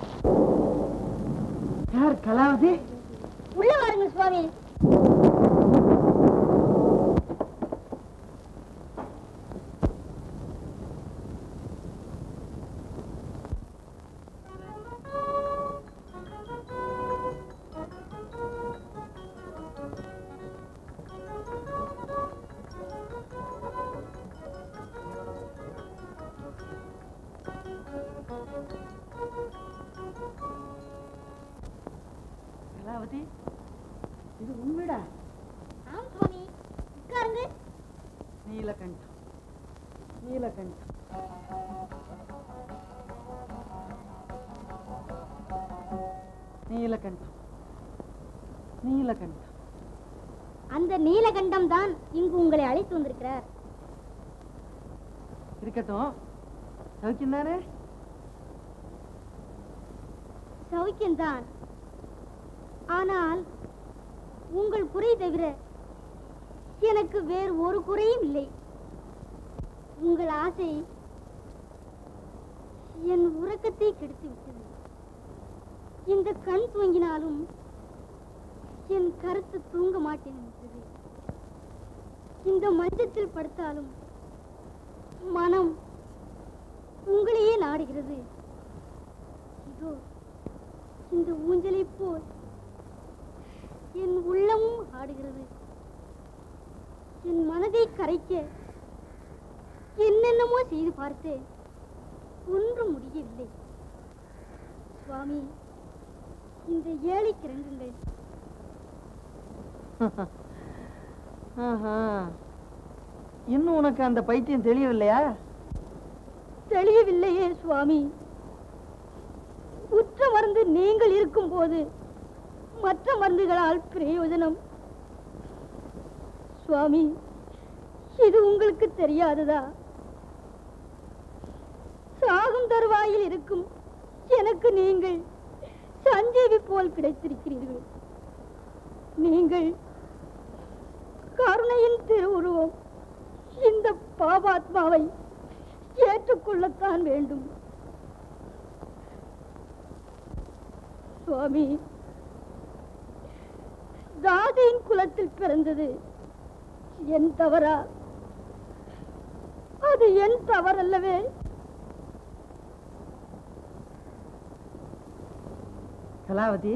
யார் கலாவதி உள்ள வாருங்க சுவாமி கலாவதி இது உண்மைடா ஆம் சுவாமி உட்காருங்க நீலகண்டம் நீலகண்டம் நீலகண்டம் நீலகண்டம் அந்த நீலகண்டம் தான் இங்கு உங்களை அழைத்து வந்திருக்கிறார் இருக்கட்டும் சௌக்கியம் தானே சௌக்கியம்தான் ஆனால் உங்கள் குறை தவிர எனக்கு வேறு ஒரு குறையும் இல்லை உங்கள் ஆசை என் உறக்கத்தை கெடுத்து விட்டது இந்த கண் தூங்கினாலும் என் கருத்து தூங்க மாட்டேன் என்கிறது. இந்த மஞ்சத்தில் படுத்தாலும் மனம் உங்களையே நாடுகிறது இதோ இந்த ஊஞ்சலை போல் என் உள்ளமும் ஆடுகிறது என் மனதை கரைக்க என்னென்னமோ செய்து பார்த்தேன் ஒன்றும் முடியவில்லை சுவாமி இந்த ஏழை கிறங்குங்கள் ஆஹா இன்னும் உனக்கு அந்த பைத்தியம் தெரியவில்லையா தெளியவில்லையே சுவாமி உற்ற மருந்து நீங்கள் இருக்கும்போது மற்ற மருந்துகளால் பிரயோஜனம் சுவாமி இது உங்களுக்கு தெரியாததா சாகும் தருவாயில் இருக்கும் எனக்கு நீங்கள் சஞ்சீவி போல் கிடைத்திருக்கிறீர்கள் நீங்கள் கருணையின் திருவுருவம் இந்த பாபாத்மாவை ஏற்றுக்கொள்ளத்தான் வேண்டும் சுவாமி தாதியின் குலத்தில் பிறந்தது என் தவறா அது என் தவறல்லவே கலாவதி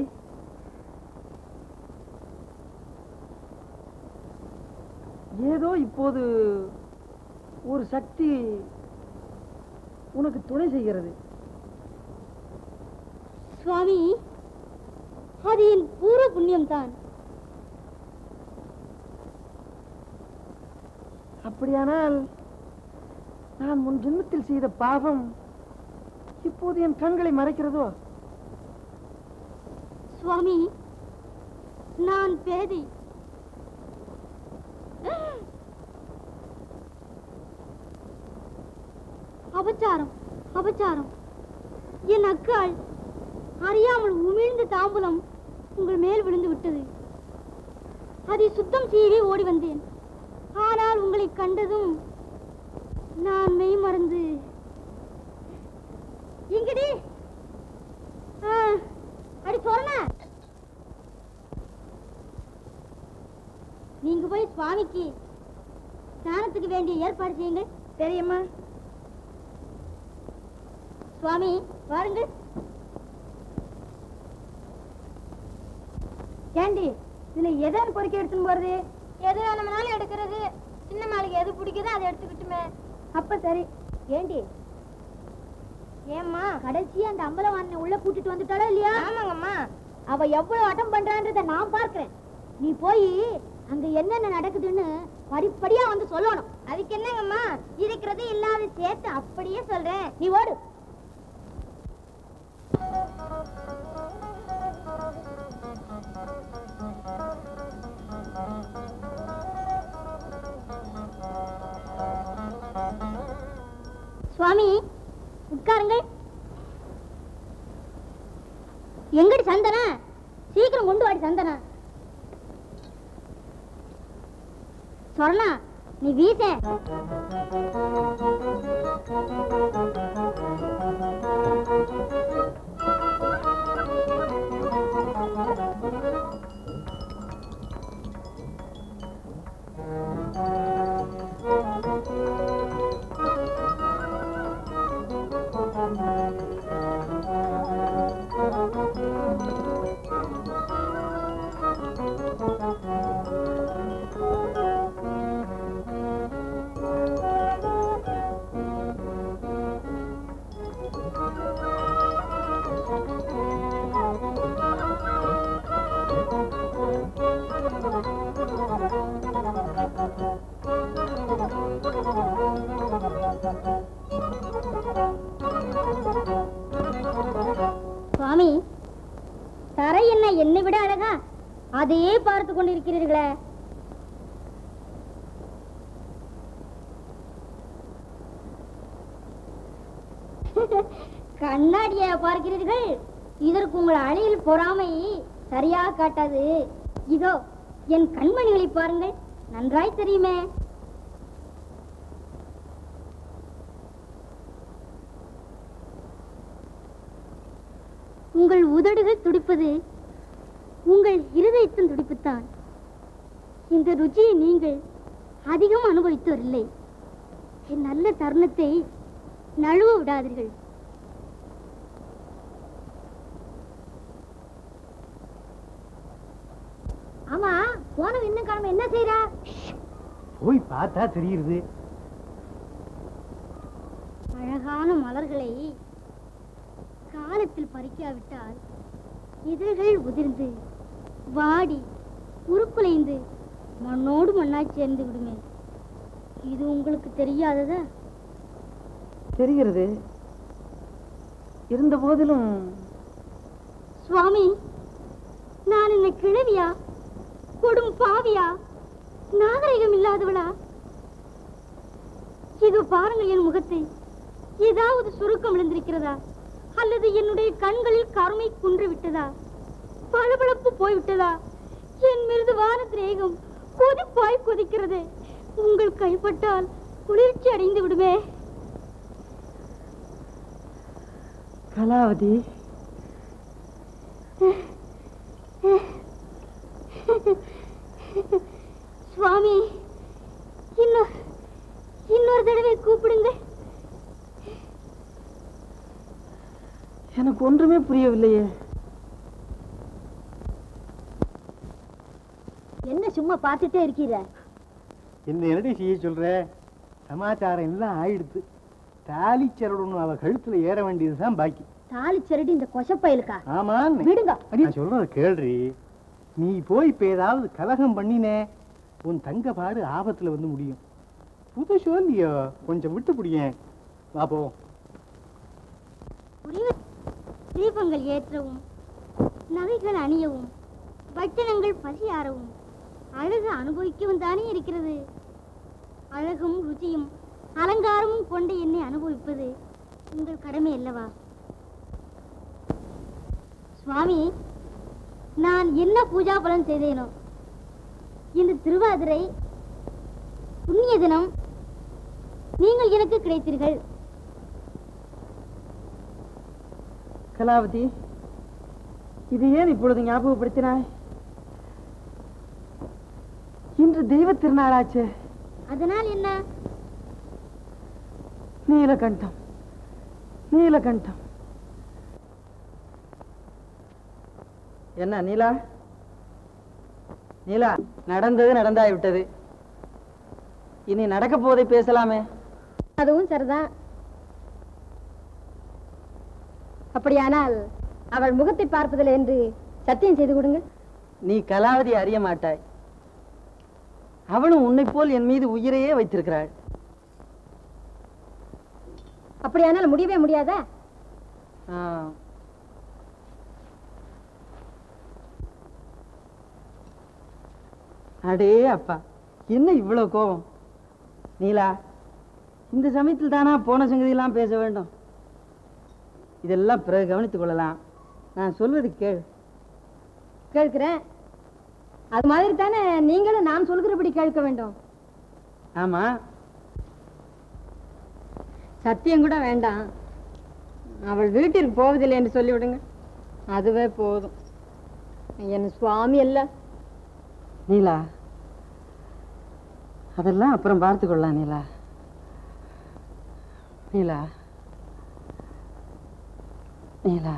ஏதோ இப்போது ஒரு சக்தி உனக்கு துணை செய்கிறது சுவாமி அது என் பூர்வ புண்ணியம்தான் அப்படியானால் நான் முன் ஜென்மத்தில் செய்த பாவம் இப்போது என் கண்களை மறைக்கிறதோ சுவாமி நான் பேதை அபச்சாரம் அபச்சாரம் என் அக்காள் அறியாமல் உமிழ்ந்த தாம்பூலம் உங்கள் மேல் விழுந்து விட்டது அதை சுத்தம் செய்யவே ஓடி வந்தேன் ஆனால் உங்களை கண்டதும் நான் மெய் மறந்து இங்கடி ஆ, அடி சொரண நீங்க போய் சுவாமிக்கு ஸ்நானத்துக்கு வேண்டிய ஏற்பாடு செய்யுங்கள் தெரியுமா சுவாமி வாருங்கள் ஏண்டி இதுல எதை பொறுக்கி எடுத்துன்னு போறது எது வேணும்னாலும் எடுக்கிறது சின்ன மாளிகை எது பிடிக்குதோ அதை எடுத்துக்கிட்டுமே அப்ப சரி ஏண்டி ஏம்மா கடைசியா அந்த அம்பலவாணனை உள்ள கூட்டிட்டு வந்துட்டாளா இல்லையா ஆமாங்கம்மா அவ எவ்வளவு அட்டம் பண்றான்றத நான் பார்க்கிறேன் நீ போய் அங்க என்னென்ன நடக்குதுன்னு படிப்படியா வந்து சொல்லணும் அதுக்கு என்னங்கம்மா இருக்கிறது இல்லாத சேர்த்து அப்படியே சொல்றேன் நீ ஓடு சுவாமி உட்காருங்கள் எங்கடி சந்தனா சீக்கிரம் கொண்டு வாடி சந்தனா சொன்னா நீ வீச சுவாமி தரை என்ன என்னை விட அழகா அதையே பார்த்து கொண்டிருக்கிறீர்களே கண்ணாடிய பார்க்கிறீர்கள் இதற்கு உங்கள் அணியில் பொறாமை சரியாக காட்டாது இதோ என் கண்மணிகளை பாருங்கள் நன்றாய் தெரியுமே உங்கள் உதடுகள் துடிப்பது உங்கள் இருதயத்தின் துடிப்புத்தான் இந்த ருச்சியை நீங்கள் அதிகம் அனுபவித்தோரில்லை என் நல்ல தருணத்தை நழுவ விடாதீர்கள் ஆமா போனவன் இன்னும் கிழமை என்ன செய்யறா போய் பார்த்தா தெரியுது அழகான மலர்களை காலத்தில் பறிக்காவிட்டால் இதழ்கள் உதிர்ந்து வாடி உருக்குலைந்து மண்ணோடு மண்ணாய் சேர்ந்து விடுமே இது உங்களுக்கு தெரியாததா தெரிகிறது இருந்த போதிலும் சுவாமி நான் என்ன கிழவியா கொடும் பாவியா நாகரிகம் இல்லாதவளா இது பாருங்கள் என் முகத்தை ஏதாவது சுருக்கம் விழுந்திருக்கிறதா அல்லது என்னுடைய கண்களில் கருமை குன்று விட்டதா பளபளப்பு போய்விட்டதா என் மிருதுவான திரேகம் கொதிப்பாய் கொதிக்கிறது உங்கள் கைப்பட்டால் குளிர்ச்சி அடைந்து விடுமே கலாவதி சுவாமி இன்னொரு இன்னொரு தடவை கூப்பிடுங்க எனக்கு ஒன்றுமே புரியவில்லையே என்ன சும்மா பார்த்துட்டே இருக்கீர என்ன என்னடி செய்ய சொல்ற சமாச்சாரம் எல்லாம் ஆயிடுத்து தாலி சரடணும் அவ கழுத்துல ஏற வேண்டியதுதான் பாக்கி தாலி சரடி இந்த கொசப்பயலுக்கா ஆமான்னு விடுங்க நான் சொல்றத கேள்றி நீ போய் இப்ப ஏதாவது கலகம் பண்ணினே உன் தங்க பாடு ஆபத்துல வந்து முடியும் புதுசோ இல்லையோ கொஞ்சம் விட்டு பிடியேன் வா போவோம் புரிவு தீபங்கள் ஏற்றவும் நகைகள் அணியவும் வட்டனங்கள் பசியாறவும் அழகு அனுபவிக்கவும் தானே இருக்கிறது அழகும் ருச்சியும் அலங்காரமும் கொண்ட என்னை அனுபவிப்பது உங்கள் கடமை அல்லவா சுவாமி நான் என்ன பூஜா பலன் செய்தேனோ இந்த திருவாதிரை புண்ணிய தினம் நீங்கள் எனக்கு கிடைத்தீர்கள் கலாவதி இது ஏன் இப்பொழுது ஞாபகப்படுத்தினாய் இன்று தெய்வ திருநாளாச்சே அதனால் என்ன நீலகண்டம் நீலகண்டம் என்ன நீலா நீலா நடந்தது நடந்தாய் விட்டது இனி நடக்க போவதை பேசலாமே அதுவும் சரிதான் அப்படியானால் அவள் முகத்தை பார்ப்பதில்லை என்று சத்தியம் செய்து கொடுங்க நீ கலாவதி அறிய மாட்டாய் அவளும் உன்னை போல் என் மீது உயிரையே வைத்திருக்கிறாள் அப்படியானால் முடியவே முடியாதா ஆ. அடே அப்பா என்ன இவ்வளவு கோபம் நீலா இந்த சமயத்தில் தானா போன சங்கதியெல்லாம் பேச வேண்டும் இதெல்லாம் பிறகு கவனித்துக் கொள்ளலாம் நான் சொல்வது கேள் கேட்கிறேன் அது மாதிரி தானே நீங்களும் நான் சொல்கிறபடி கேட்க வேண்டும் ஆமா சத்தியம் கூட வேண்டாம் அவள் வீட்டிற்கு போவதில்லை என்று சொல்லிவிடுங்க அதுவே போதும் என் சுவாமி அல்ல நீலா அதெல்லாம் அப்புறம் பார்த்து கொள்ளலாம் நீலா நீலா நீலா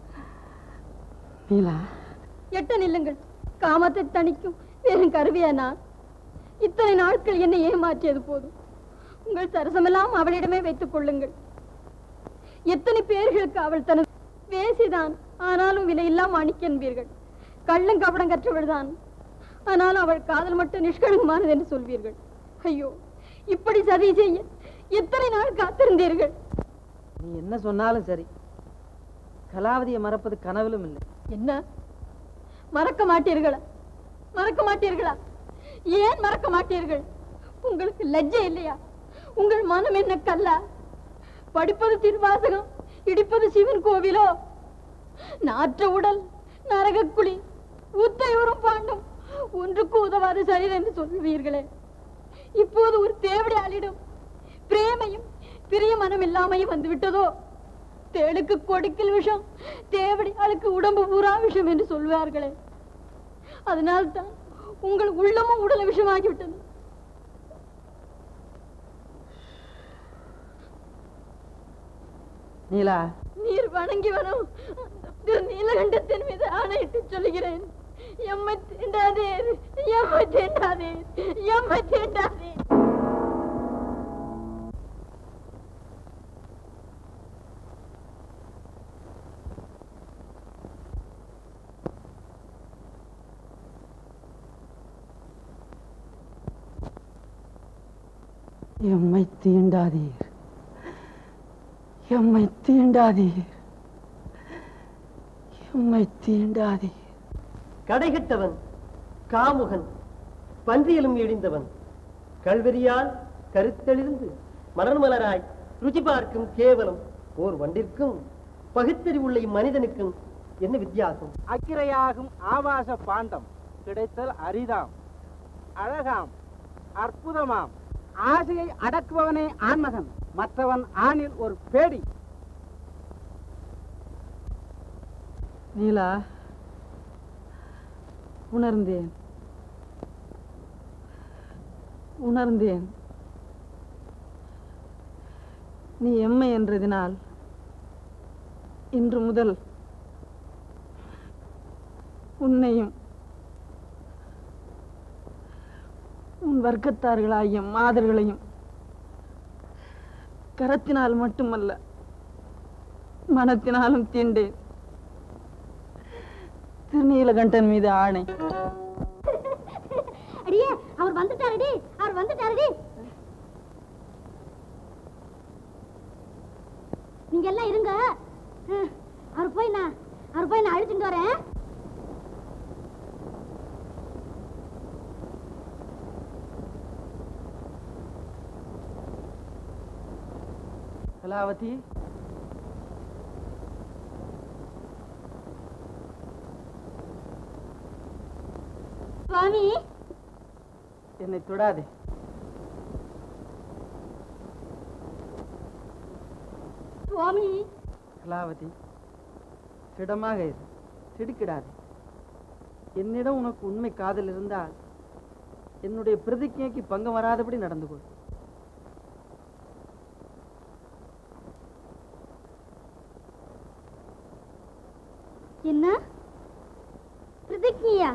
நீலா எட்ட நில்லுங்கள் காமத்தை தணிக்கும் வெறும் கருவியா நான் இத்தனை நாட்கள் என்னை ஏமாற்றியது போதும் உங்கள் சரசமெல்லாம் அவளிடமே வைத்துக் கொள்ளுங்கள் எத்தனை பேர்களுக்கு அவள் தனது வேசிதான் ஆனாலும் விலையில்லாம் மாணிக்க என்பீர்கள் கள்ளம் கபடம் கற்றவள்தான் ஆனாலும் அவள் காதல் மட்டும் நிஷ்கழகமானது என்று சொல்வீர்கள் ஐயோ இப்படி சதி செய்ய எத்தனை நாள் காத்திருந்தீர்கள் நீ என்ன சொன்னாலும் சரி கலாவதியை மறப்பது கனவிலும் இல்லை என்ன மறக்க மாட்டீர்களா மறக்க மாட்டீர்களா ஏன் மறக்க மாட்டீர்கள் உங்களுக்கு லஜ்ஜை இல்லையா உங்கள் மனம் என்ன கல்லா படிப்பது திருவாசகம் இடிப்பது சிவன் கோவிலோ நாற்ற உடல் நரகக்குழி ஊத்தையூரும் பாண்டும் ஒன்றுக்கு உதவாத சரீரம் என்று சொல்வீர்களே இப்போது ஒரு தேவடியாளிடம் பிரேமையும் பிரிய மனம் இல்லாமையும் வந்து விட்டதோ தேளுக்கு கொடுக்கில் விஷம் தேவடி ஆளுக்கு உடம்பு பூரா விஷம் என்று சொல்வார்களே அதனால்தான் உங்கள் உள்ளமும் உடல விஷமாகிவிட்டது நீலா நீர் வணங்கி வரும் திரு நீலகண்டத்தின் மீது ஆணையிட்டு சொல்லுகிறேன் எம்மை தீண்டாதீர் எம்மை தீண்டாதீர் எம்மை தீண்டாதீர் எம்மை தீண்டாதீர் எம்மை தீண்டாதீர் எம்மை தீண்டாதீர் கடைகட்டவன் காமுகன் பன்றியலும் இழிந்தவன் கல்வெறியால் கருத்தெளிந்து மலர் மலராய் ருச்சி பார்க்கும் கேவலம் ஓர் வண்டிற்கும் பகுத்தறிவுள்ள இம்மனிதனுக்கும் என்ன வித்தியாசம் அக்கிரையாகும் ஆபாச பாண்டம் கிடைத்தல் அரிதாம் அழகாம் அற்புதமாம் ஆசையை அடக்குபவனே ஆண்மகன் மற்றவன் ஆணில் ஒரு பேடி நீலா உணர்ந்தேன் உணர்ந்தேன் நீ எம்மை என்றதினால் இன்று முதல் உன்னையும் உன் வர்க்கத்தார்களாகிய மாதர்களையும் கரத்தினால் மட்டுமல்ல மனத்தினாலும் தீண்டேன் திருநீலகண்டன் மீது ஆணை அடியே அவர் வந்துட்டாருடி அவர் வந்துட்டாருடி நீங்க எல்லாம் இருங்க அஹ், அவர் போய் நான் அவர் போய் நான் அழிச்சுட்டு வரேன் கலாவதி சுவாமி என்னை தொடாதே சுவாமி கலாவதி திடமாக இரு திடுக்கிடாதே என்னிடம் உனக்கு உண்மை காதல் இருந்தால் என்னுடைய பிரதிஜைக்கு பங்கம் வராதபடி நடந்து கொள் என்ன பிரதிஜ்ஞையா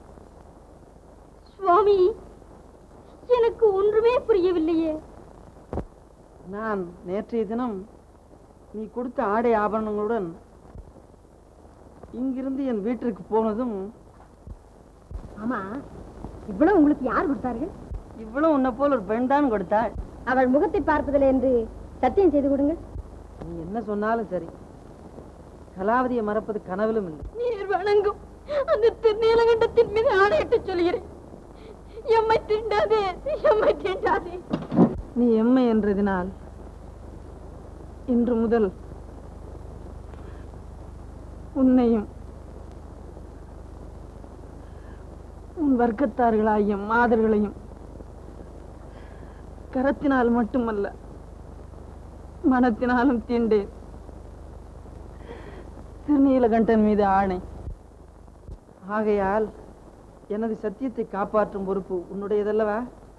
சுவாமி எனக்கு ஒன்றுமே புரியவில்லையே நான் நேற்றைய தினம் நீ கொடுத்த ஆடை ஆபரணங்களுடன் இங்கிருந்து என் வீட்டிற்கு போனதும் ஆமா இவ்வளவு உங்களுக்கு யார் கொடுத்தார்கள் இவ்வளவு உன்னை போல் ஒரு பெண் தான் கொடுத்தாள் அவள் முகத்தை பார்ப்பதில்லை என்று சத்தியம் செய்து கொடுங்கள் நீ என்ன சொன்னாலும் சரி கலாவதியை மறப்பது கனவிலும் இல்லை நீர் வணங்கும் அந்த திருநீலகண்டத்தின் மீது ஆணையிட்டு சொல்கிறேன் எம்மை தீண்டாதே எம்மை தீண்டாதே நீ எம்மை என்றதினால் இன்று முதல் உன்னையும் உன் வர்க்கத்தார்களாகிய மாதர்களையும் கரத்தினால் மட்டுமல்ல மனத்தினாலும் தீண்டேன் திருநீலகண்டன் மீது ஆணை ஆகையால் எனது சத்தியத்தை காப்பாற்றும் பொறுப்பு உன்னுடையதல்லவா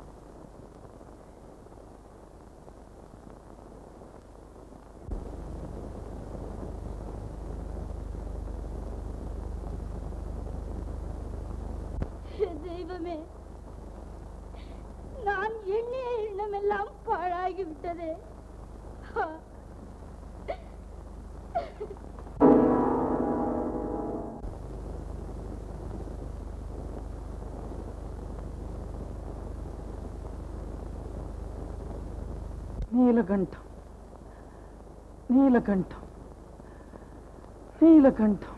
தெய்வமே நான் எண்ணிய எண்ணமெல்லாம் பாழாகி விட்டதே நீலகண்டம் நீலகண்டம் நீலகண்டம்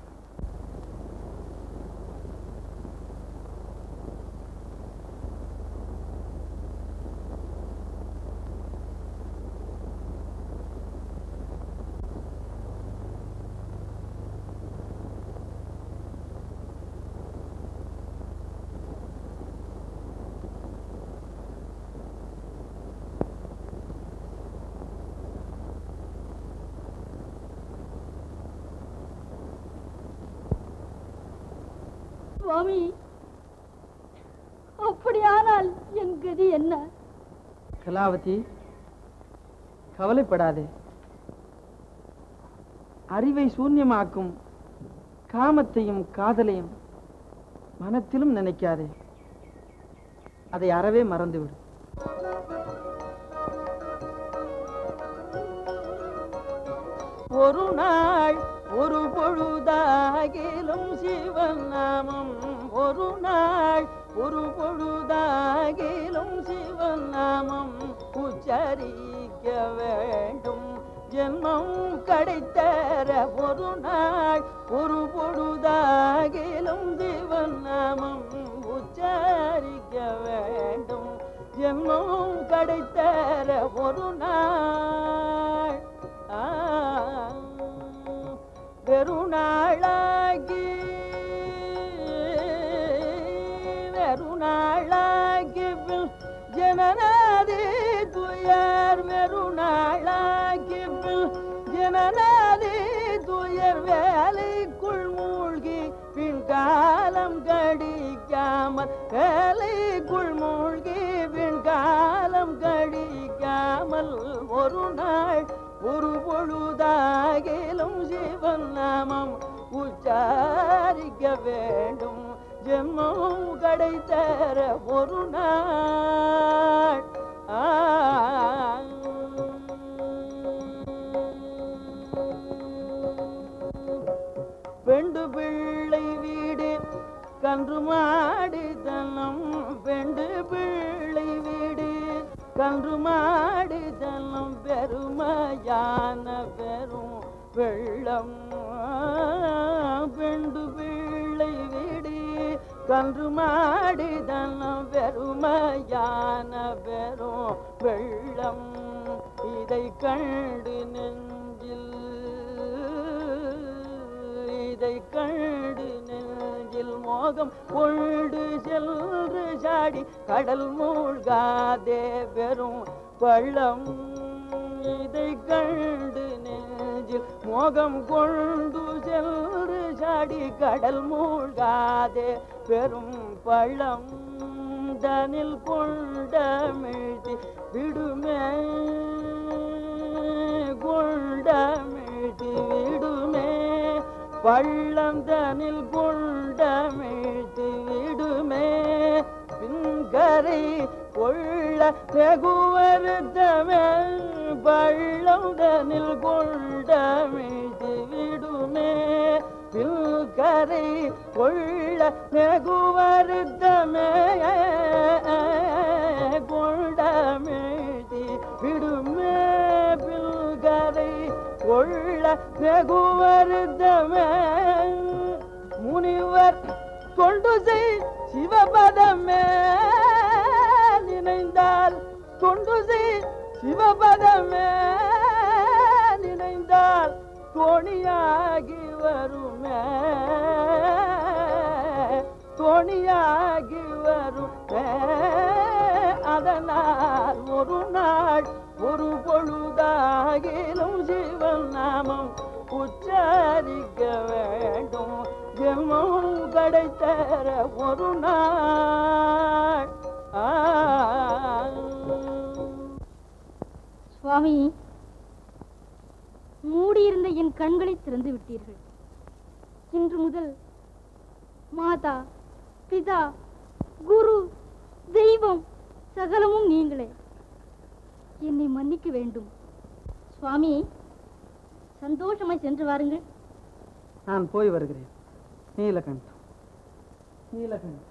சுவாமி அப்படியானால் என் கதி என்ன கலாவதி கவலைப்படாதே அறிவை சூன்யமாக்கும் காமத்தையும் காதலையும் மனத்திலும் நினைக்காதே அதை அறவே மறந்துவிடு ஒரு நாள் ஒரு பொழுதாகிலும் சிவன் நாமம் ஒரு நாள் ஒரு பொழுதாகிலும் சிவன் நாமம் உச்சரிக்க வேண்டும் ஜென்மம் கிடைத்தர ஒரு நாள் ஒரு பொழுதாகிலும் சிவன் நாமம் உச்சரிக்க வேண்டும் ஜென்மம் கிடைத்தர ஒரு நாள் ஆ, வெறுநாளாகி வெறுநாளாகி பின் ஜனநாதி துயர் வெறுநாளாகி பின் ஜனநாதி துயர் வேலைக்குள் மூழ்கி பின் காலம் கடிக்காமல் வேலைக்குள் மூழ்கி பின் காலம் கடிக்காமல் ஒரு நாள் ஒரு பொழுதாகிலும் சிவன் நாமம் உச்சாரிக்க வேண்டும் ஜென்மம் கிடைத்தர ஒரு நாள் ஆ பெண்டு பிள்ளை வீடு கன்று மாடி தனம் பெண்டு பிள்ளை வீடு கன்று மாடி தனம் பெருமையான பெரும் வெள்ளம் பெண்டு பிள்ளை வீடு கன்று மாடி தனம் பெருமையான பெரும் வெள்ளம் இதை கண்டு நெஞ்சில் இதை கண்டு நெஞ்சில் மோகம் கொண்டு சென்று சாடி கடல் மூழ்காதே பெரும் பள்ளம் இதை கண்டு நெஞ்சில் மோகம் கொண்டு சென்று சாடி கடல் மூழ்காதே பெரும் பள்ளம் தனில் கொண்டமிழ்த்தி விடுமே கொண்டமிழ்த்தி விடுமே பள்ளம் தனில் கொண்டமிழ்த்தி விடுமே பின்கரை கொள்ள வெகுவருத்தமே பள்ளம் தனில் கொண்டமிழ்த்தி விடுமே பில்கரை கொள்ள வெகுவருத்தமே வெகு வருத்தமே முனிவர் தொண்டு செய் சிவபதமே நினைந்தால் தொண்டு செய் சிவபதமே நினைந்தால் தோணியாகி வருமே தோணியாகி வருமே அதனால் ஒரு நாள் ஒரு பொழுதாகிலும் சிவன் நாமம் உச்சரிக்க வேண்டும் ஜென்மம் கிடைத்தர ஒரு நாள் ஆ. சுவாமி மூடியிருந்த என் கண்களை திறந்து விட்டீர்கள் இன்று முதல் மாதா பிதா குரு தெய்வம் சகலமும் நீங்களே என்னை மன்னிக்க வேண்டும் சுவாமி சந்தோஷமாய் சென்று வாருங்கள் நான் போய் வருகிறேன் நீலகண்டம் நீலகண்டம்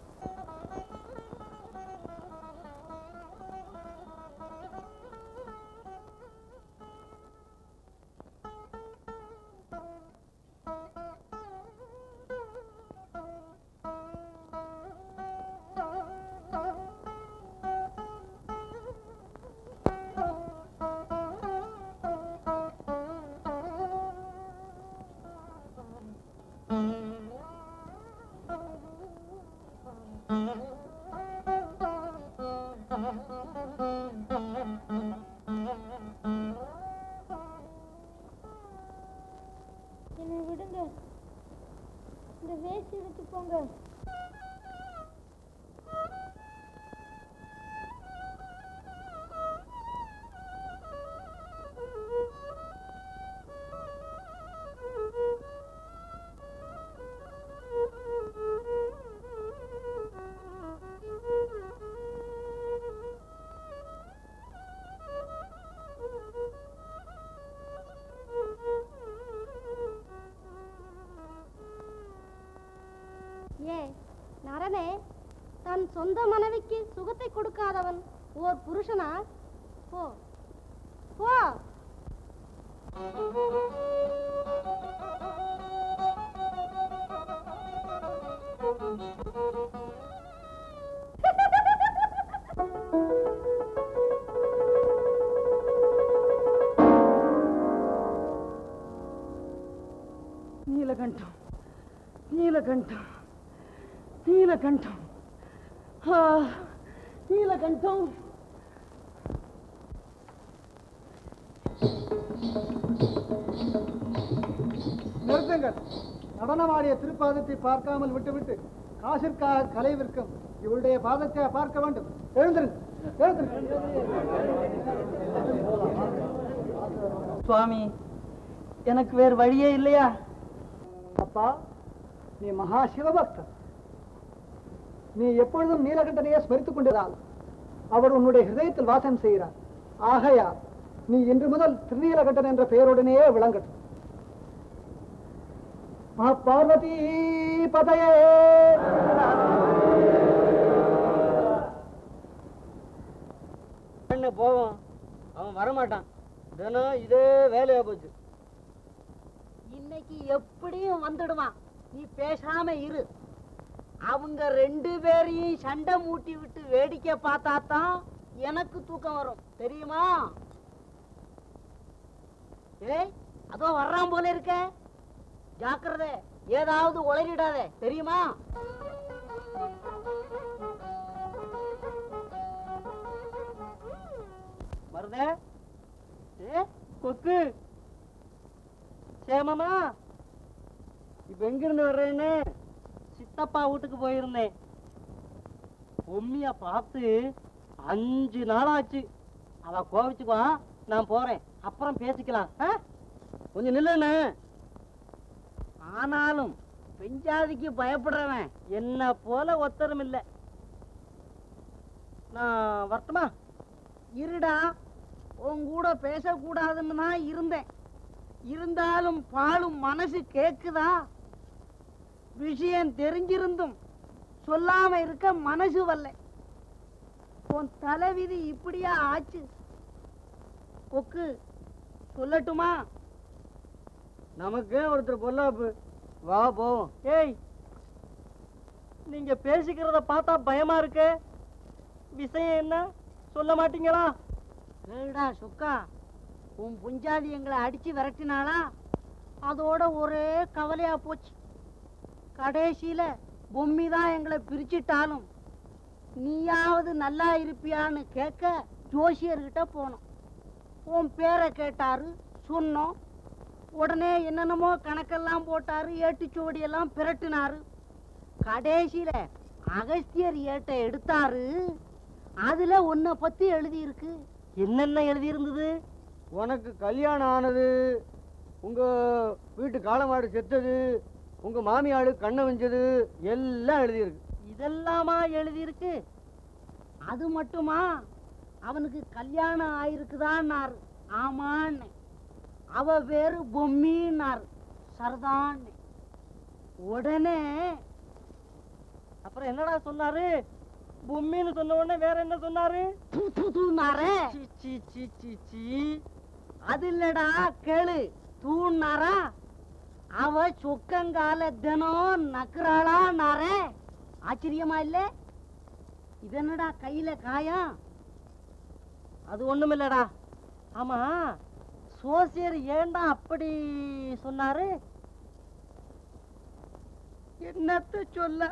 என்னை விடுங்க இந்த வேஸ்ட் எடுத்து போங்க ஏ நரனே தன் சொந்த மனைவிக்கு சுகத்தை கொடுக்காதவன் ஓர் புருஷனா போ போ நீலகண்டம் நீலகண்டம் நீலகண்டம் ஆ, நீலகண்டம் நிறுத்துங்கள் நடனமாடிய திருப்பாதத்தை பார்க்காமல் விட்டுவிட்டு காசிற்காக கலை விற்கும் இவளுடைய பாதத்தை பார்க்க வேண்டும் எழுந்திருங்க எழுந்திருங்க சுவாமி எனக்கு வேறு வழியே இல்லையா அப்பா நீ மகா சிவபக்தன் நீ எப்பொழுதும் நீலகண்டனையே ஸ்மரித்துக் கொண்டிருந்தால் அவர் உன்னுடைய ஹிருதயத்தில் வாசம் செய்கிறார் ஆகையால் நீ இன்று முதல் திருநீலகண்டன் என்ற பெயருடனேயே விளங்கட்டும் மா பார்வதி பதையே என்ன போவோம் அவன் வரமாட்டான் தினம் இதே வேலையா போச்சு இன்னைக்கு எப்படியும் வந்துடுவான் நீ பேசாம இரு அவங்க ரெண்டு பேரையும் சண்டை மூட்டி விட்டு வேடிக்கை பார்த்தா தான் எனக்கு தூக்கம் வரும் தெரியுமா ஏய் அதோ வர்றான் போல இருக்க ஜாக்கிரதை ஏதாவது உளறிடாத தெரியுமா வருதே ஏ கொக்கு சேமமா இப்ப எங்கிருந்து வர்றேன்னு சித்தப்பா வீட்டுக்கு போயிருந்தேன் பொம்மிய பார்த்து அஞ்சு நாளாச்சு அவ கோவிச்சுக்குவா நான் போறேன் அப்புறம் பேசிக்கலாம் ஆ? கொஞ்சம் நில்லுண்ணே ஆனாலும் பெஞ்சாதிக்கு பயப்படுறவன் என்ன போல ஒத்தரும் இல்ல நான் வரட்டுமா இருடா உன் கூட பேசக்கூடாதுன்னு தான் இருந்தேன் இருந்தாலும் பாலும் மனசு கேக்குதா விஷயம் தெரிஞ்சிருந்தும் சொல்லாம இருக்க மனசு வரல உன் தலைவிதி இப்படியா ஆச்சு கொக்கு சொல்லட்டுமா நமக்கே ஒருத்தர் பொல்லாப்பு வா போவோம் ஏய் நீங்க பேசிக்கிறத பார்த்தா பயமா இருக்கு விஷயம் என்ன சொல்ல மாட்டீங்களா ஏடா சுக்கா உன் புஞ்சாதி எங்களை அடிச்சு விரட்டினாளா அதோட ஒரே கவலையா போச்சு கடைசியில பொம்மி தான் எங்களை பிரிச்சிட்டாலும் நீயாவது நல்லா இருப்பியான்னு கேட்க ஜோசியர்கிட்ட போனோம் உன் பேரை கேட்டாரு சொன்னோம் உடனே என்னென்னமோ கணக்கெல்லாம் போட்டாரு ஏட்டுச்சுவடி எல்லாம் பிரட்டினாரு கடைசியில அகஸ்தியர் ஏட்டை எடுத்தாரு அதுல உன்னை பத்தி எழுதி இருக்கு என்னென்ன எழுதி இருந்தது உனக்கு கல்யாணம் ஆனது உங்க வீட்டு காளமாடு செத்தது உங்க மாமியாடு கண்ணை வஞ்சது எல்லாம் எழுதியிருக்கு இதெல்லாமா எழுதி இருக்கு அது மட்டுமா அவனுக்கு கல்யாணம் ஆயிருக்குதான்னாரு ஆமான்னு அவ பேரு பொம்மின்னாரு சரதான்னு உடனே அப்புறம் என்னடா சொன்னாரு பொம்மின்னு சொன்ன உடனே வேற என்ன சொன்னாரு தூ தூ தூன்னாரே சீ, சீ, சீ, சீ, சீ. அது இல்லடா கேளு தூண்ணாரா அவ சொக்கங்கால தினம் நக்குறாளான்னாரே ஆச்சரியமா இல்ல இது என்னடா கையில காயம் அது ஒண்ணுமில்லடா ஆமா சோசியர் ஏன்டா அப்படி சொன்னாரு என்னத்த சொல்ல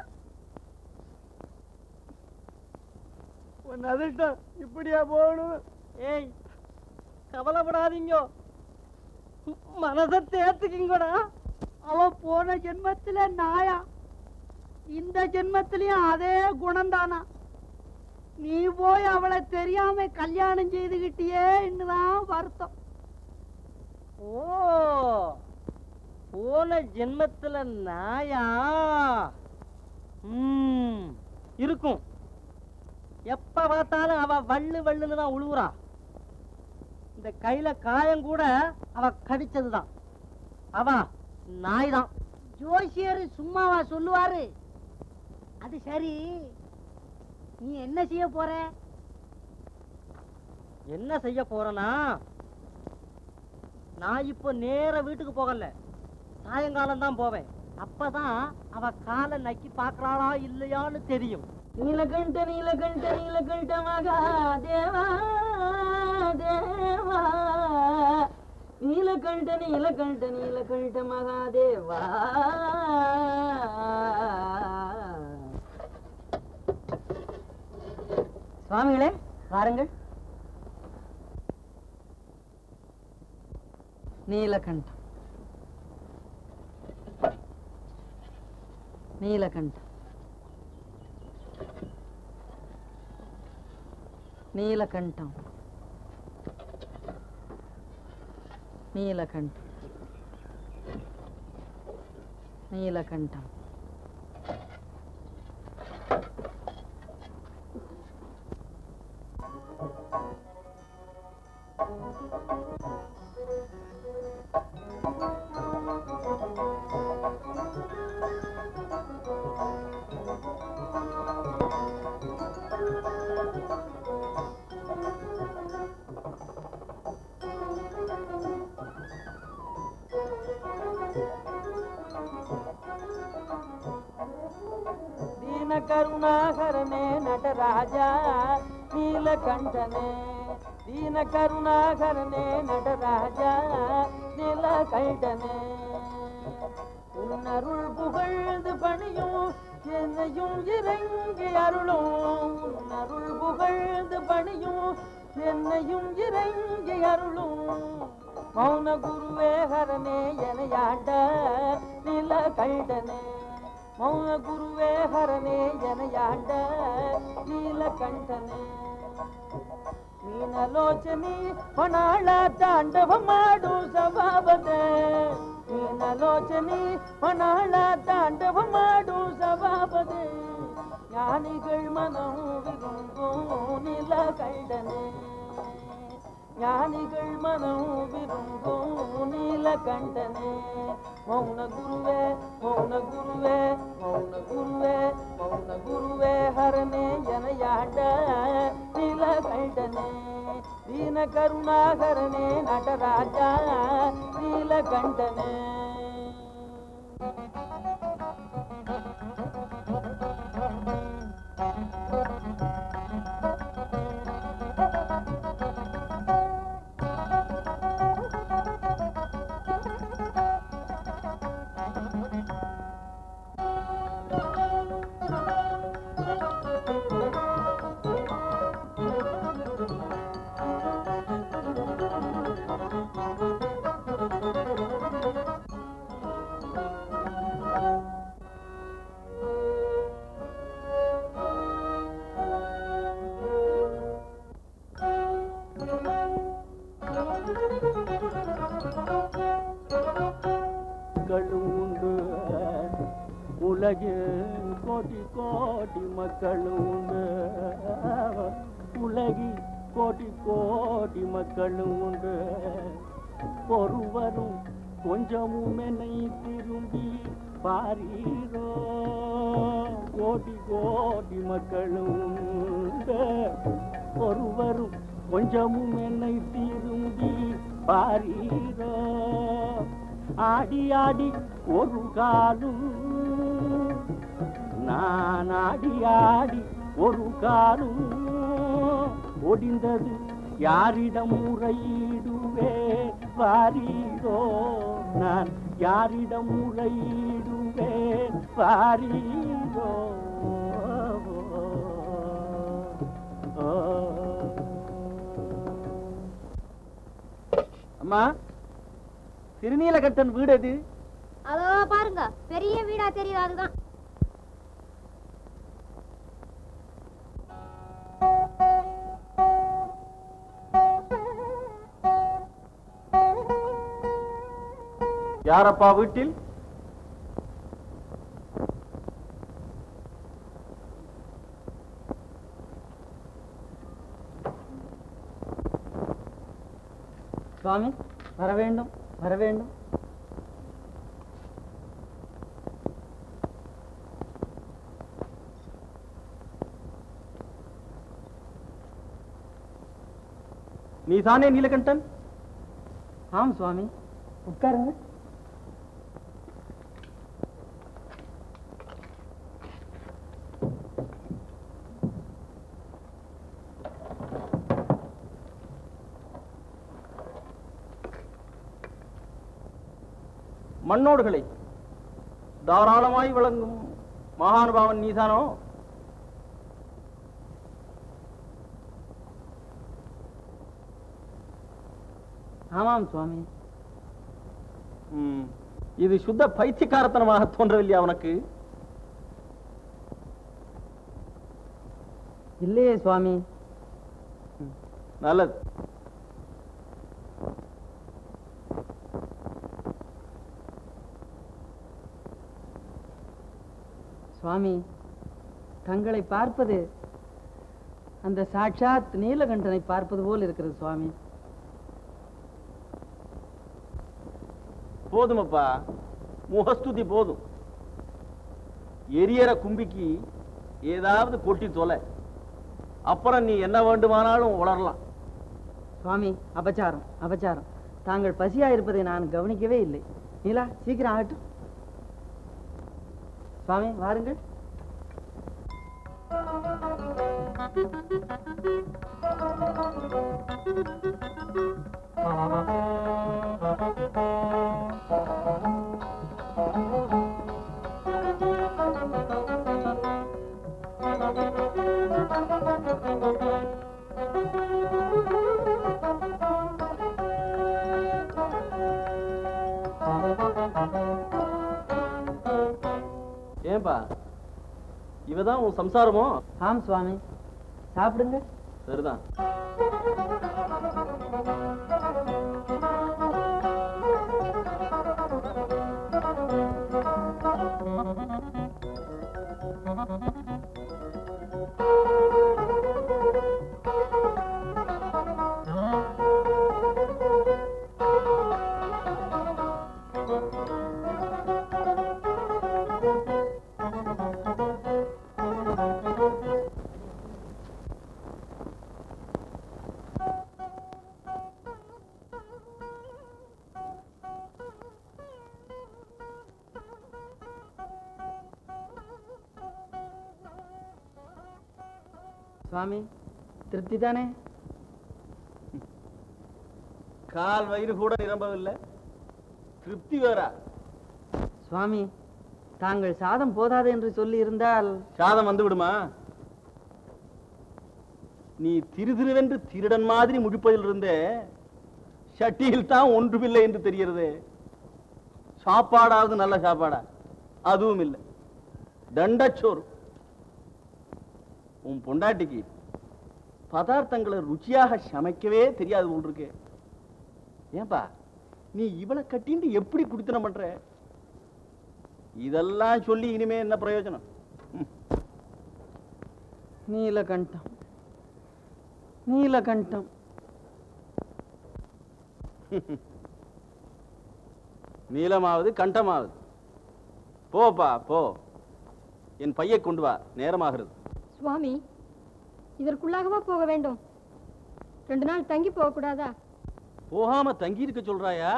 உன் அதிர்ஷ்டம் இப்படியா போகணும் ஏய் கவலைப்படாதீங்க மனசை தேர்த்துக்கிங்கடா அவ போன ஜென்மத்துல நாயா இந்த ஜென்மத்திலயும் அதே குணம்தானா நீ போய் அவளை தெரியாம கல்யாணம் செய்துகிட்டியே இன்னுதான் வருத்தம் ஓ போன ஜென்மத்துல நாயா ம் இருக்கும் எப்ப பார்த்தாலும் அவ வள்ளு வள்ளுன்னு தான் உழுவுறா இந்த கையில காயம் கூட அவ கடிச்சதுதான் அவ நாய் தான் ஜோசியர் சும்மாவா சொல்லுவாரு அது சரி நீ என்ன செய்ய போற என்ன செய்ய போறேன்னா நான் இப்போ நேர வீட்டுக்கு போகல சாயங்காலம் தான் போவேன் அப்பதான் அவ காலை நக்கி பாக்குறாளா இல்லையான்னு தெரியும் நீலகண்ட நீலகண்ட நீலகண்ட மகா தேவா தேவா நீலகண்ட நீலகண்ட நீலகண்ட மகாதேவா சுவாமிகளே வாருங்கள் நீலகண்டம் நீலகண்டம் నీలకంఠం నీలకంఠం నీలకంఠం ದೀನ ಕರುಣಾಕರನೆ ನಟರಾಜ ನೀಲಕಂಠನೆ ದೀನ ಕರುಣಾಕರನೆ ನಟರಾಜ நீலகண்டனே உன்னருள் புகழ்ந்து பணியும் என்னையும் இறங்கி அருளும் உன்னருள் புகழ்ந்து பணியும் என்னையும் இறங்கி அருளும் மௌன குருவே ஹரனே எனையாண்ட நீலகண்டனே மௌன குருவே ஹரனே எனையாண்ட ನೀಲಕಂಠನೆ ಮೀನಲೋಚನಿ ಹೊಣಾಳ ತಾಂಡವ ಮಾಡು ಸಭಾವದೆ ಮೀನಲೋಚನಿ ಹೊಣಾಳ ತಾಂಡವ ಮಾಡು ಸಭಾವದೆ ஞானிகள் மனம் விரும்பும் நீலகண்டனே ஞானிகள் மனம் விரும்பும் நீலகண்டனே மௌன குருவே மௌன குருவே மௌன குருவே மௌன குருவே ஹரனே எனையாண்ட நீலகண்டனே தீன கருணாகரனே நடராஜா நீ திருநீல கண்டனே மக்களும் உண்டு உலகில் கோடி கோடி மக்களும் உண்டு உலகில் கோடி கோடி மக்களும் உண்டு ஒருவரும் கொஞ்சமும் என்னை திரும்பி பாரீரோ கோடி கோடி மக்களும் உண்டு ஒருவரும் கொஞ்சமும் என்னை திரும்பி பாரீரோ ஆடி ஆடி ஒரு காலும் நான் ஆடி ஆடி ஒரு காலும் ஒடிந்தது யாரிடம் முறையிடுவே வாரீரோ நான் யாரிடம் முறையிடுவே வாரீரோ அம்மா திருநீலகண்டன் வீடு எது அதோ பாருங்க பெரிய வீடா தெரியுது அதுதான் யாரப்பா வீட்டில் சுவாமி வர வேண்டும் வர வேண்டும் நீதானே நீலகண்டன் ஆம் சுவாமி உட்காருங்க மண்ணோடுகளை தாராளமாய் விளங்கும் மகானுபாவன் நீதானோ ஆமாம் சுவாமி ம், இது சுத்த பைத்தியக்காரத்தனமாக தோன்றவில்லையா உனக்கு இல்லையே சுவாமி நல்லது சுவாமி தங்களை பார்ப்பது அந்த சாட்சாத் நீலகண்டனை பார்ப்பது போல் இருக்கிறது சுவாமி போதுமப்பா முகஸ்துதி போதும் எரியற கும்பிக்கு ஏதாவது கொட்டி தொலை அப்புறம் நீ என்ன வேண்டுமானாலும் உளரலாம் சுவாமி அபச்சாரம் அபச்சாரம் தாங்கள் பசியா இருப்பதை நான் கவனிக்கவே இல்லை நீலா சீக்கிரம் ஆகட்டும் சுவாமி வாருங்கள் ஏன்பா இவதான் உன் சம்சாரமோ ஆம் சுவாமி சாப்பிடுங்க சரிதான் சுவாமி திருப்தி தானே கால் வயிறு கூட நிரம்பவில்லை திருப்தி வேறா சுவாமி தாங்கள் சாதம் போதாது என்று சொல்லி இருந்தால் சாதம் வந்து விடுமா நீ திருதிருவென்று திருடன் மாதிரி முழிப்பதில் இருந்தே சட்டியில் தான் ஒன்றுமில்லை என்று தெரிகிறது சாப்பாடாவது நல்ல சாப்பாடா அதுவும் இல்லை தண்டச்சோறு உன் பொண்டாட்டிக்கு பதார்த்தங்களை ருச்சியாக சமைக்கவே தெரியாது போல் இருக்கு ஏன்பா நீ இவளை கட்டிண்டு எப்படி குடித்தனம் பண்ற இதெல்லாம் சொல்லி இனிமே என்ன பிரயோஜனம் நீலகண்டம் நீலகண்டம் நீளமாவது கண்டமாவது போப்பா போ என் பையை கொண்டு வா நேரமாகிறது சுவாமி இதற்குள்ளாகவா போக வேண்டும் ரெண்டு நாள் தங்கி போகக்கூடாதா போகாம தங்கி இருக்க சொல்றாயா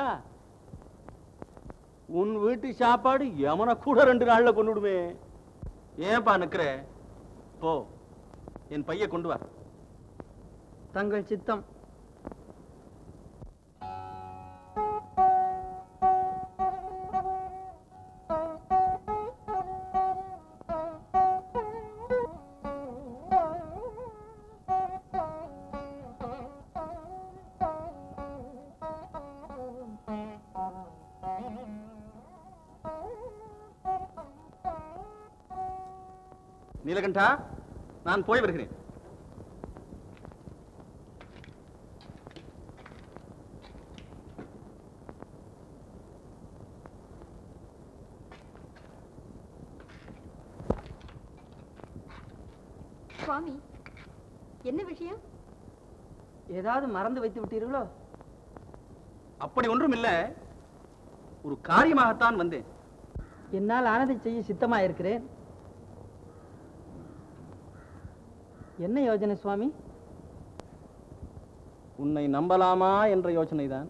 உன் வீட்டு சாப்பாடு எமனை கூட ரெண்டு நாள்ல கொண்டுடுமே ஏன்பா நிக்கிற போ என் பையை கொண்டு வா தங்கள் சித்தம் நீலகண்டா நான் போய் வருகிறேன் சுவாமி என்ன விஷயம் ஏதாவது மறந்து வைத்து விட்டீர்களோ அப்படி ஒன்றும் இல்ல ஒரு காரியமாகத்தான் வந்தேன் என்னால் ஆனதை செய்ய சித்தமாயிருக்கிறேன் என்ன யோஜனை சுவாமி உன்னை நம்பலாமா என்ற யோசனை தான்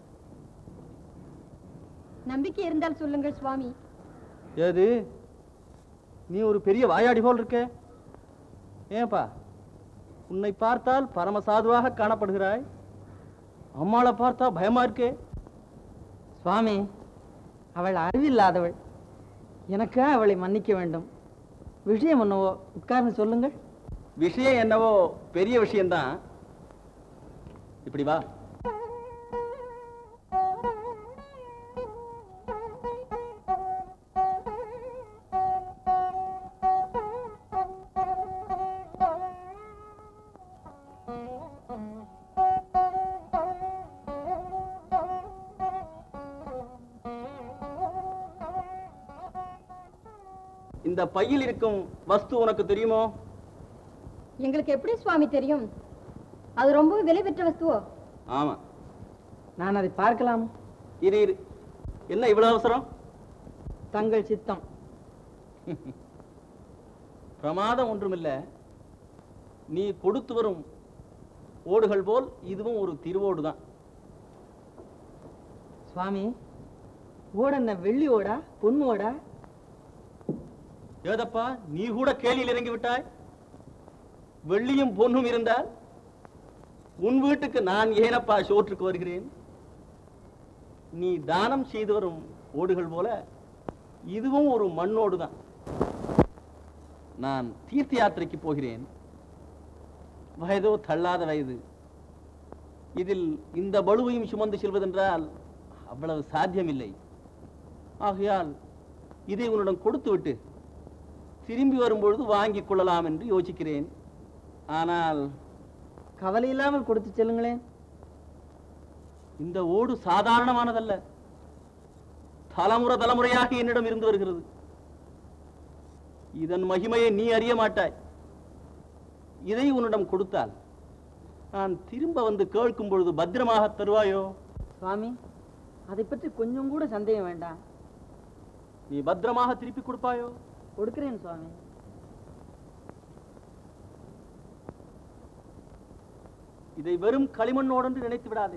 நம்பிக்கை இருந்தால் சொல்லுங்கள் சுவாமி ஏது நீ ஒரு பெரிய வாயாடி போல் இருக்க ஏன்பா உன்னை பார்த்தால் பரம சாதுவாக காணப்படுகிறாய் அம்மாளை பார்த்தா பயமா இருக்கே சுவாமி அவள் அறிவில்லாதவள் எனக்கா அவளை மன்னிக்க வேண்டும் விஷயம் என்னவோ உட்கார்ந்து சொல்லுங்கள் விஷயம் என்னவோ பெரிய விஷயம்தான் இப்படி வா இந்த பையில் இருக்கும் வஸ்து உனக்கு தெரியுமோ எங்களுக்கு எப்படி சுவாமி தெரியும் அது ரொம்ப விலை பெற்ற வஸ்துவோ ஆமா நான் அதை பார்க்கலாம் இரு இரு என்ன இவ்வளவு அவசரம் தங்கள் சித்தம் பிரமாதம் ஒன்றுமில்ல நீ கொடுத்து வரும் ஓடுகள் போல் இதுவும் ஒரு திருவோடு தான் சுவாமி ஓடென்ன வெள்ளி ஓடா பொன் ஓடா ஏதப்பா நீ கூட கேலியில் இறங்கி விட்டாய் வெள்ளியும் பொன்னும் இருந்தால் உன் வீட்டுக்கு நான் ஏனப்பா சோற்றுக்கு வருகிறேன் நீ தானம் செய்து வரும் ஓடுகள் போல இதுவும் ஒரு மண்ணோடு தான் நான் தீர்த்த யாத்திரைக்கு போகிறேன் வயதோ தள்ளாத வயது இதில் இந்த பளுவையும் சுமந்து செல்வதென்றால் அவ்வளவு சாத்தியமில்லை ஆகையால் இதை உன்னிடம் கொடுத்து விட்டு திரும்பி வரும்பொழுது வாங்கிக் கொள்ளலாம் என்று யோசிக்கிறேன் ஆனால் கவலை இல்லாமல் கொடுத்து செல்லுங்களேன் இந்த ஓடு சாதாரணமானதல்ல தலைமுறை தலைமுறையாக என்னிடம் இருந்து வருகிறது இதன் மகிமையை நீ அறிய மாட்டாய் இதை உன்னிடம் கொடுத்தால் நான் திரும்ப வந்து கேட்கும் பொழுது பத்திரமாக தருவாயோ சுவாமி அதை பற்றி கொஞ்சம் கூட சந்தேகம் வேண்டாம் நீ பத்திரமாக திருப்பி கொடுப்பாயோ கொடுக்கிறேன் சுவாமி இதை வெறும் களிமண்ணோடு என்று நினைத்து விடாதே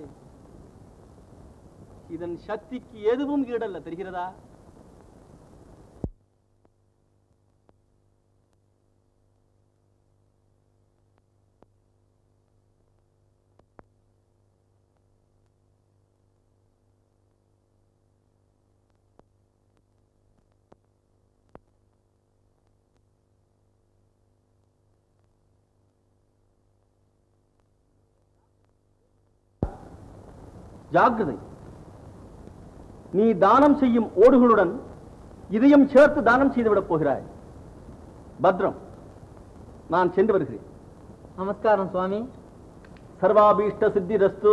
இதன் சக்திக்கு எதுவும் ஈடல்ல தெரிகிறதா ஜாக்கிரதை நீ தானம் செய்யும் ஓடுகளுடன் இதையும் சேர்த்து தானம் செய்துவிடப் போகிறாய் பத்ரம் நான் சென்று வருகிறேன் நமஸ்காரம் சுவாமி சர்வாபீஷ்ட சித்திரஸ்து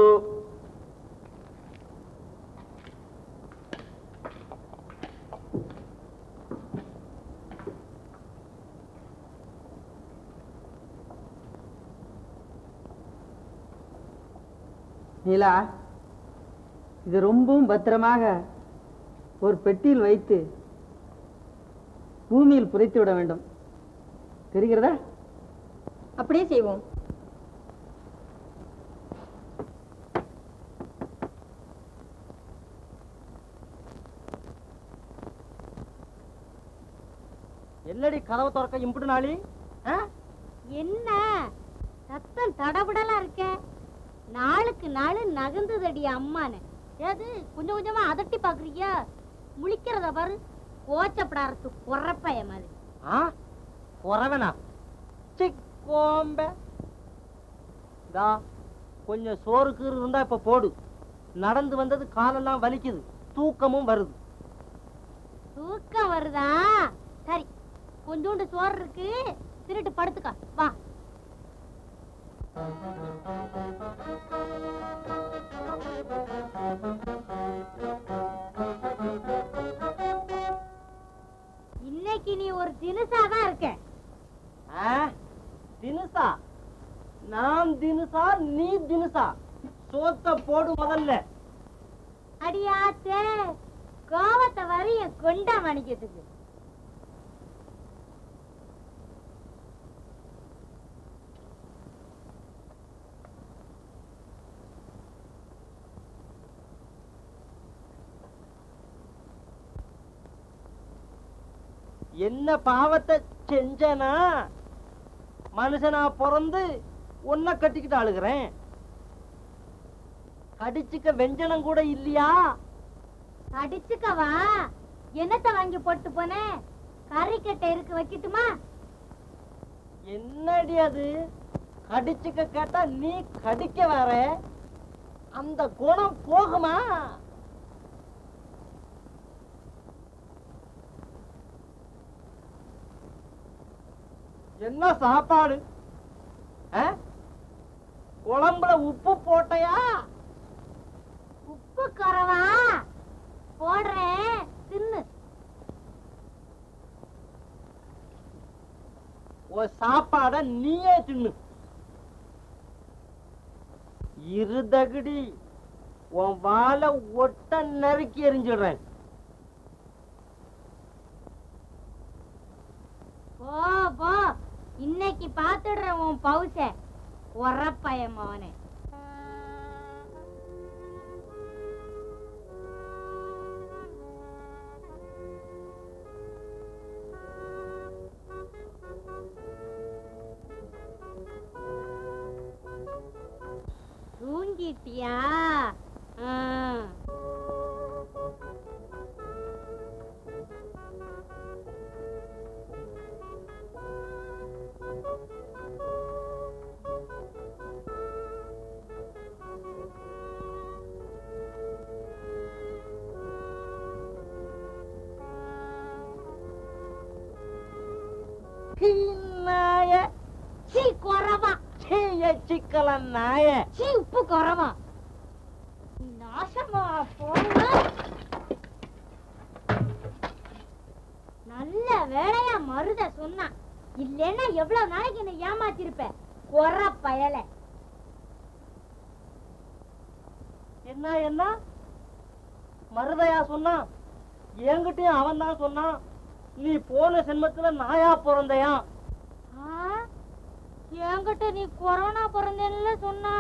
நீலா இது ரொம்பவும் பத்திரமாக ஒரு பெட்டியில் வைத்து பூமியில் புதைத்து விட வேண்டும் தெரிகிறதா அப்படியே செய்வோம் என்னடி கதவை திறக்க இம்புட்டு நாளி ஆ? என்ன ரத்தம் தடபடலா இருக்க நாளுக்கு நாள் நகர்ந்ததடி அம்மானு ஏது கொஞ்சம் கொஞ்சமா அதட்டி பாக்குறியா முழிக்கிறத பாரு கோச்சப்படாரத்து குறப்பைய மாதிரி ஆ குறவனா சிக்கோம்ப தா கொஞ்சம் சோறு கீறு இருந்தா இப்ப போடு நடந்து வந்தது காலெல்லாம் வலிக்குது தூக்கமும் வருது தூக்கம் வருதா சரி கொஞ்சோண்டு சோறு இருக்கு திருட்டு படுத்துக்க வா இன்னைக்கு நீ ஒரு தினுசா தான் இருக்க ஆ? தினுசா நான் தினுசா நீ தினுசா சோத்த போடு முதல்ல அடியாத்தே கோவத்தை வரைய கொண்டா மணிக்கிறதுக்கு என்ன பாவத்தை செஞ்சனா மனுஷனா பிறந்து உன்னை கட்டிக்கிட்டு அழுகிறேன் கடிச்சுக்க வெஞ்சனம் கூட இல்லையா அடிச்சுக்கவா என்னத்த வாங்கி போட்டு போனேன் கறிக்கட்டை இருக்கு வைக்கட்டுமா என்னடி அது கடிச்சுக்க கேட்டா நீ கடிக்க வர அந்த குணம் போகுமா என்ன சாப்பாடு ஆ? குழம்புல உப்பு போட்டையா உப்பு குறவா போடுறேன் தின்னு ஒரு சாப்பாட நீயே தின்னு இருதகடி உன் வாழை ஒட்ட நறுக்கி எறிஞ்சிடுறேன் போ போ இன்னைக்கு பாத்துடுறேன் உன் பவுச உரப்பய மோனே தூங்கிட்டியா ஆ. நாய சீ குறவா சீய சிக்கல நாய சீ உப்பு குறவா நாசமா போங்க நல்ல வேலையா மருத சொன்னான் இல்லைன்னா எவ்வளவு நாளைக்கு என்ன ஏமாத்திருப்ப குற பயல என்ன என்ன மருதையா சொன்னான் என்கிட்டயும் அவன் தான் சொன்னான் நீ போன சென்மத்துல நாயா பிறந்தையா என்கிட்ட நீ கொரோனா பிறந்தேன்ல சொன்னா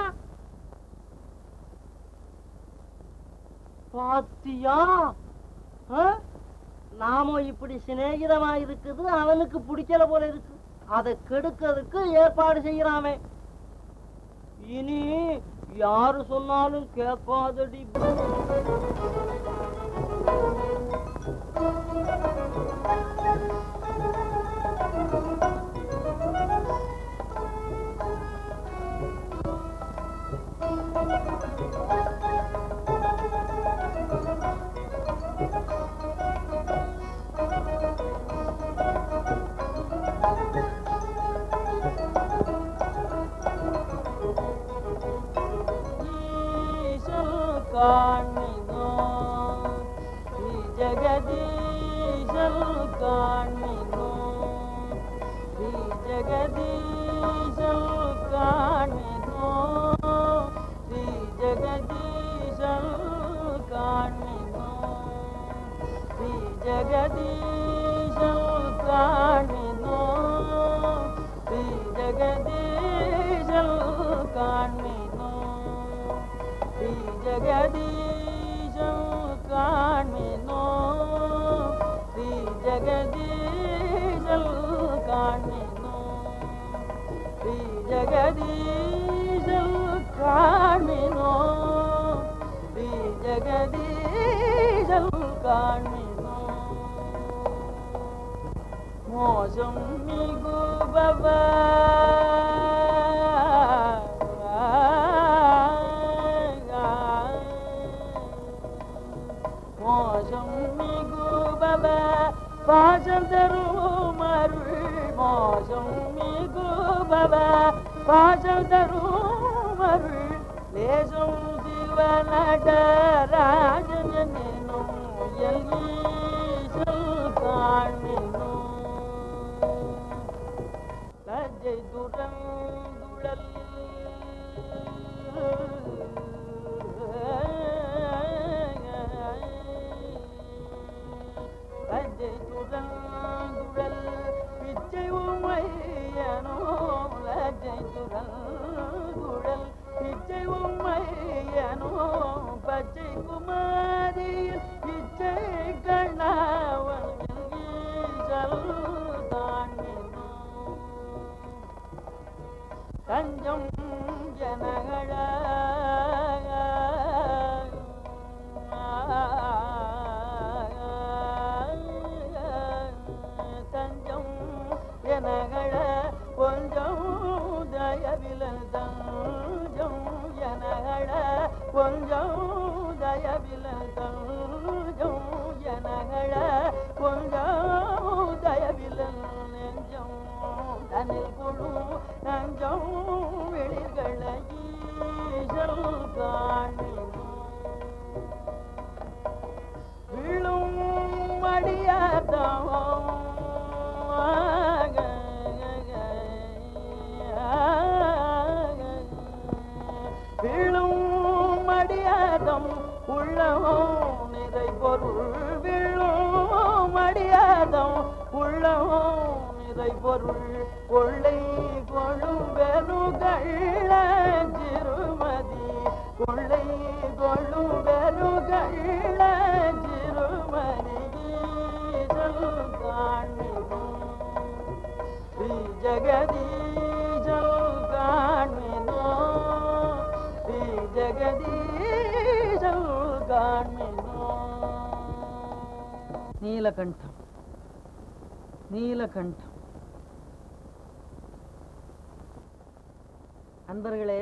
பாத்தியா ஆ? நாமும் இப்படி சிநேகிதமா இருக்குது அவனுக்கு பிடிக்கல போல இருக்கு அதை கெடுக்கிறதுக்கு ஏற்பாடு செய்யறாமே இனி யாரு சொன்னாலும் கேட்காதடி ஈசல் காண்மினோ ஸ்ரீ ஜெகதீசல் காண்மினோ ஸ்ரீ ஜெகதீசல் காண்மினோ ஸ்ரீ ஜெகதீசல் காண்மினோ ஸ்ரீ ஜெகதீசல் காண்மினோ ஸ்ரீ ஜெகதீசல் காண்மினோ ஸ்ரீ ஜெகதீசல் காண்மினோ ஸ்ரீ ஜெகதீசல் காண்மினோ ஸ்ரீ ஜெகதீசல் காண்மினோ ஸ்ரீ ஜெகதீசல் காண்மினோ மோசம் மிகுபவ மோசம் மிகுபவ பாசம் தரும் அருள் மோசம் மிகுபவ பாசம் தரும் அருள் லேசம் சிவ நடராஜன் என்னும் எல்கீசல் காணினும் லஜ்ஜை துறந்துழல் லஜ்ஜை துறந்துழல் பிச்சை உமையனோ லஜ்ஜை துறந்துழல் பிச்சை உமையனோ பச்சை குமாரியில் பிச்சை கண்ணாவன் ஈசல் தாண்டினோ தஞ்சம் ஜனகள தஞ்சம் எனகள கொஞ்சம் தயவில தஞ்சம் எனகள கொஞ்சம் தயவில தஞ்சம் எனகள கொஞ்சம் தயவில நெஞ்சம் தனில் குழு நஞ்சம் வெளிகளை ஈசல் காணினோம் விழும் மடியாதம் விழும் மடியாதம் உள்ளமோ நிறை பொருள் விழும் மடியாதம் உள்ளமோ நிறை பொருள் கொள்ளை கொழும் பெருகள்ள சிறுமதி கொள்ளை கொள்ளும் பெருகள்ள சிறுமதி ஈசல் காண்மினோம் ஸ்ரீ ஜெகதீசல் காண்மினோ ஸ்ரீ ஜெகதீசல் காண்மினோ நீலகண்டம் நீலகண்டம் அன்பர்களே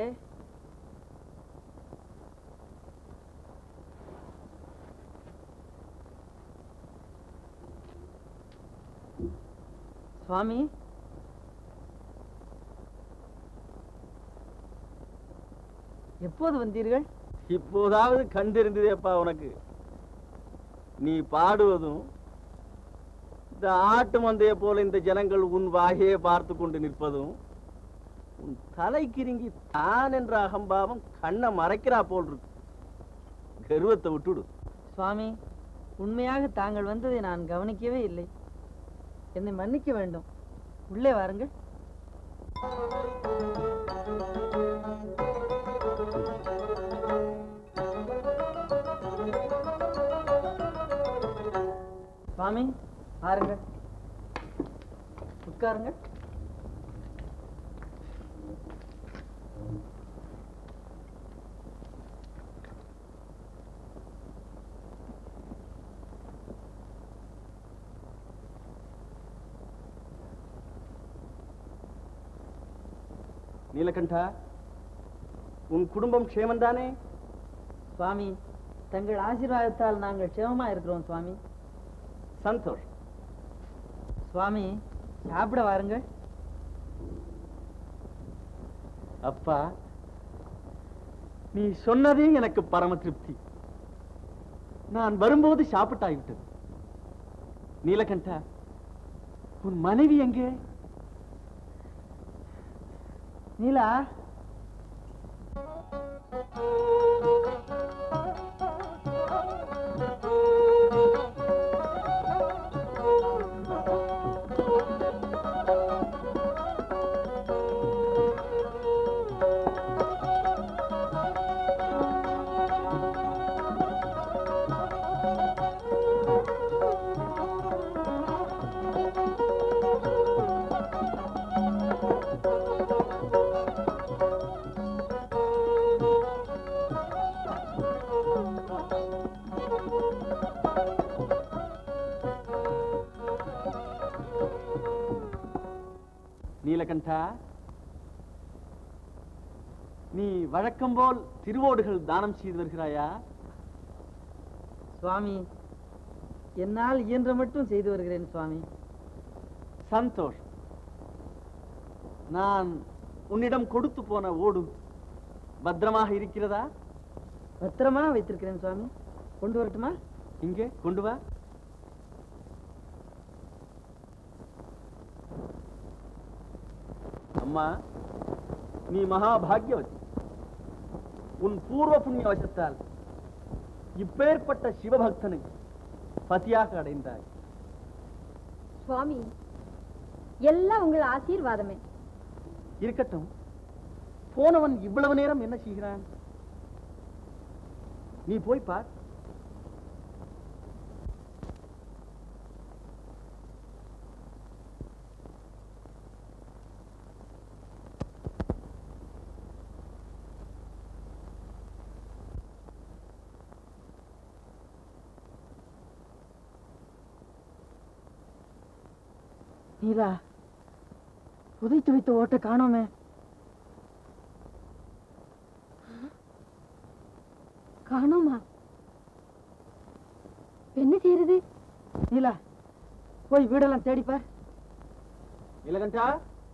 சுவாமி எப்போது வந்தீர்கள் இப்போதாவது கண் தெரிந்ததேப்பா உனக்கு நீ பாடுவதும் இந்த ஆட்டு மந்தையை போல இந்த ஜனங்கள் உன் வாயே பார்த்து கொண்டு நிற்பதும் உன் தலைக்கிருங்கி தான் என்ற அகம்பாவம் கண்ணை மறைக்கிறா போல் இருக்கு கர்வத்தை விட்டுடு சுவாமி உண்மையாக தாங்கள் வந்ததை நான் கவனிக்கவே இல்லை என்னை மன்னிக்க வேண்டும் உள்ளே வாருங்கள் சுவாமி வாருங்கள் உட்காருங்கள் நீலகண்டா உன் குடும்பம் க்ஷேமந்தானே சுவாமி தங்கள் ஆசீர்வாதத்தால் நாங்கள் க்ஷேமமா இருக்கிறோம் சுவாமி சந்தோஷ் சுவாமி சாப்பிட வாருங்க அப்பா நீ சொன்னதே எனக்கு பரம திருப்தி நான் வரும்போது சாப்பிட்டாய்விட்டது நீலகண்டா உன் மனைவி எங்கே நீலா நீலகண்டா நீ வழக்கம் போல் திருவோடுகள் தானம் செய்து வருகிறாயா சுவாமி என்னால் இயன்ற மட்டும் செய்து வருகிறேன் சுவாமி சந்தோஷ் நான் உன்னிடம் கொடுத்து போன ஓடு பத்திரமாக இருக்கிறதா பத்திரமா வைத்திருக்கிறேன் சுவாமி கொண்டு வரட்டுமா இங்கே கொண்டு வா அம்மா நீ மகாபாகியவதி உன் பூர்வ புண்ணிய வசத்தால் இப்பேற்பட்ட சிவபக்தனை பத்தியாக அடைந்தாய் சுவாமி எல்லாம் உங்கள் ஆசீர்வாதமே இருக்கட்டும் போனவன் இவ்வளவு நேரம் என்ன செய்கிறான் நீ போய் பார் நீலா புதைத்து வைத்த ஓட்டை காணோமே காணோமா என்ன செய்யறது நீலா போய் வீடெல்லாம் தேடிப்பார் இலகண்டா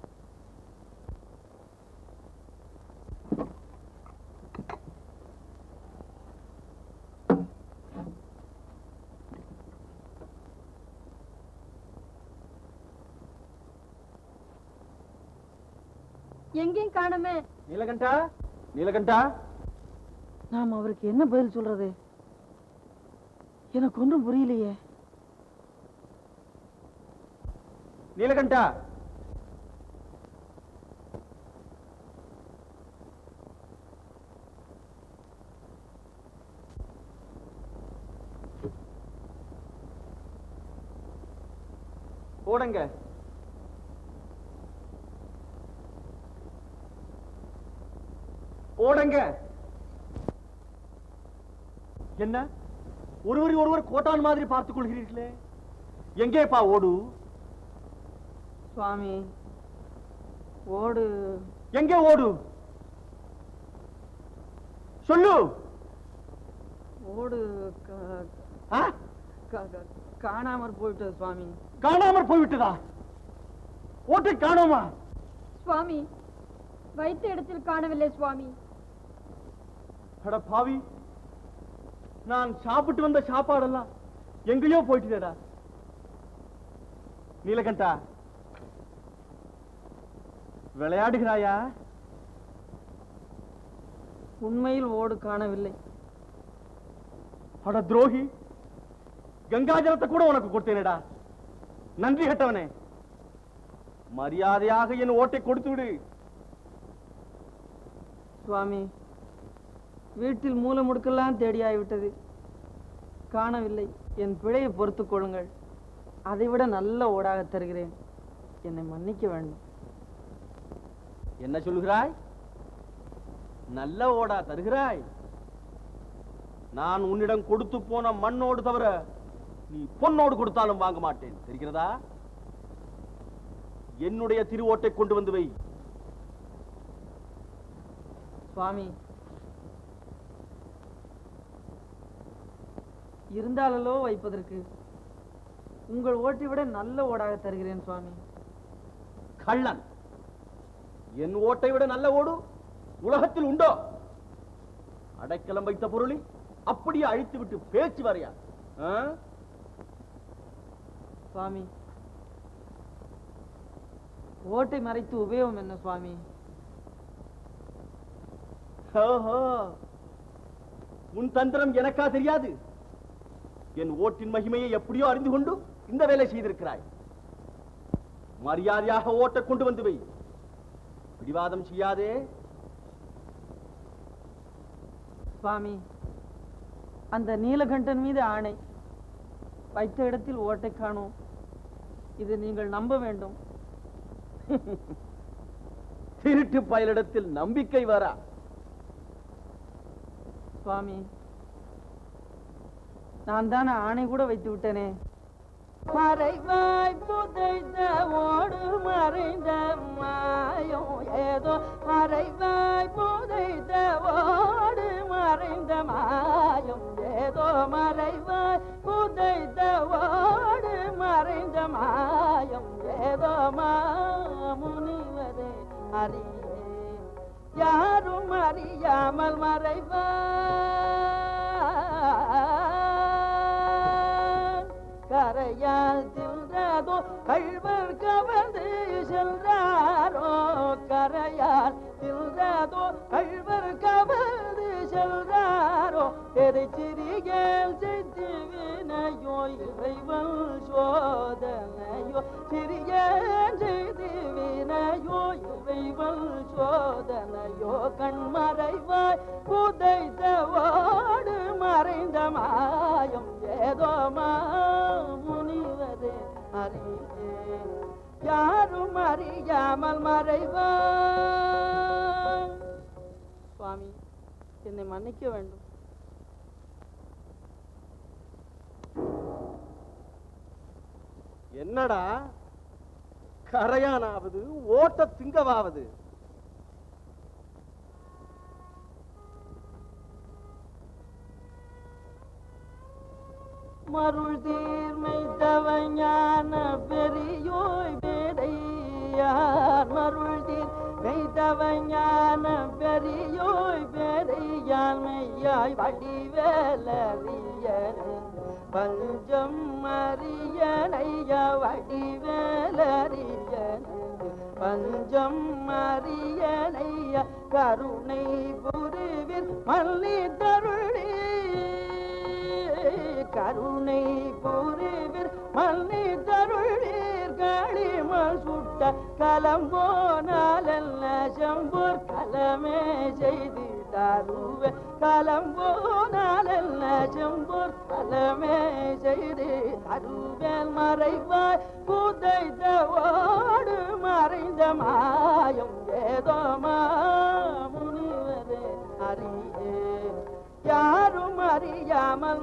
எங்கேயும் காணோமே நீலகண்டா நீலகண்டா நாம் அவருக்கு என்ன பதில் சொல்றது எனக்கு ஒன்றும் புரியலையே நீலகண்டா ஓடுங்க ஓடுங்க என்ன ஒருவரை ஒருவர் கோட்டான் மாதிரி பார்த்துக் கொள்கிறீர்களே எங்கேப்பா ஓடு சுவாமி ஓடு எங்கே ஓடு சொல்லு ஓடு க- ஆ? க- க- காணாமற் போயிட்டது சுவாமி காணாமற் போய்விட்டதா ஓட்டை காணோமா சுவாமி வைத்த இடத்தில் காணவில்லை சுவாமி அட பாவி நான் சாப்பிட்டு வந்த சாப்பாடெல்லாம் எங்கேயோ போயிட்டுதேடா நீலகண்டா விளையாடுகிறாயா உண்மையில் ஓடு காணவில்லை அட துரோகி கங்காஜலத்தை கூட உனக்கு கொடுத்தேனேடா நன்றி கட்டவனே மரியாதையாக என் ஓட்டை கொடுத்து விடு சுவாமி வீட்டில் மூல முடுக்கெல்லாம் தேடியாய்விட்டது காணவில்லை என் பிழையை பொறுத்துக் கொள்ளுங்கள் அதைவிட நல்ல ஓடாக தருகிறேன் என்னை மன்னிக்க வேண்டும் என்ன சொல்லுகிறாய் நல்ல ஓடா தருகிறாய் நான் உன்னிடம் கொடுத்து போன மண்ணோடு தவிர நீ பொன்னோடு கொடுத்தாலும் வாங்க மாட்டேன் தெரிகிறதா என்னுடைய திருவோட்டை கொண்டு வந்து வை சுவாமி இருந்தாலோ வைப்பதற்கு உங்கள் ஓட்டை விட நல்ல ஓடாக தருகிறேன் சுவாமி கள்ளன் என் ஓட்டை விட நல்ல ஓடு உலகத்தில் உண்டோ அடைக்கலம் வைத்த பொருளை அப்படியே அழித்து விட்டு பேச்சு வரையா ஆ? சுவாமி ஓட்டை மறைத்து உபயோகம் என்ன சுவாமி ஓஹோ உன் தந்திரம் எனக்கா தெரியாது என் ஓட்டின் மகிமையை எப்படியோ அறிந்து கொண்டு இந்த வேலை செய்திருக்கிறாய் மரியாதையாக ஓட்டை கொண்டு வந்து வை பிடிவாதம் செய்யாதே சுவாமி அந்த நீலகண்டன் மீது ஆணை வைத்த இடத்தில் ஓட்டை காணோம் இது நீங்கள் நம்ப வேண்டும் திருட்டு பயலிடத்தில் நம்பிக்கை வரா சுவாமி நான் தானே ஆணை கூட வைத்து விட்டேனே மறைவாய் புதைந்த ஓடு மறைந்த மாயம் ஏதோ மறைவாய் புதைந்த ஓடு மறைந்த மாயம் ஏதோ மறைவாய் புதைந்த ஓடு மறைந்த மாயம் ஏதோ மாமுனிவரே அறியே யாரும் அறியாமல் மறைவான் கரையால் தின்றதோ கழ்வர் கவர்ந்து சென்றாரோ கரையால் தின்றதோ கழ்வர் கவர்ந்து சென்றாரோ தெரிச்சிறியல் செய்து வினையோ இறைவன் சோதனையோ சிறியன் செய்து வினையோ இறைவன் சோதனையோ கண்மறைவாய் புதைத்த ஓடு மறைந்த மாயம் ஏதோ முனிவரே அறியே யாரும் அறியாமல் மறைவான் சுவாமி என்னை மன்னிக்க வேண்டும் என்னடா கரையானாவது ஓட்ட திங்கவாவது மருள் தீர்மை தவஞான பெரியோய் பேரையார் மருள் தீர்மை தவஞான பெரியோய் பேரையார் மெய்யாய் வடிவேலறியன் பஞ்சம் அறியனைய வடிவேலறியன் பஞ்சம் அறியனைய கருணை புரிவில் மல்லி தருளி கருணை புரிவிர் மல்லி தருளீர் களிமல் சுட்ட கலம்போனாலல்ல செம்பூர் கலமே செய்து தருவே கலம்போனாலல்ல செம்பூர் கலமே செய்து தருவேல் மறைவாய் புதைத்த ஓடு மறைந்த மாயம் ஏதோ முனிவரே அறியே யாரும் அறியாமல்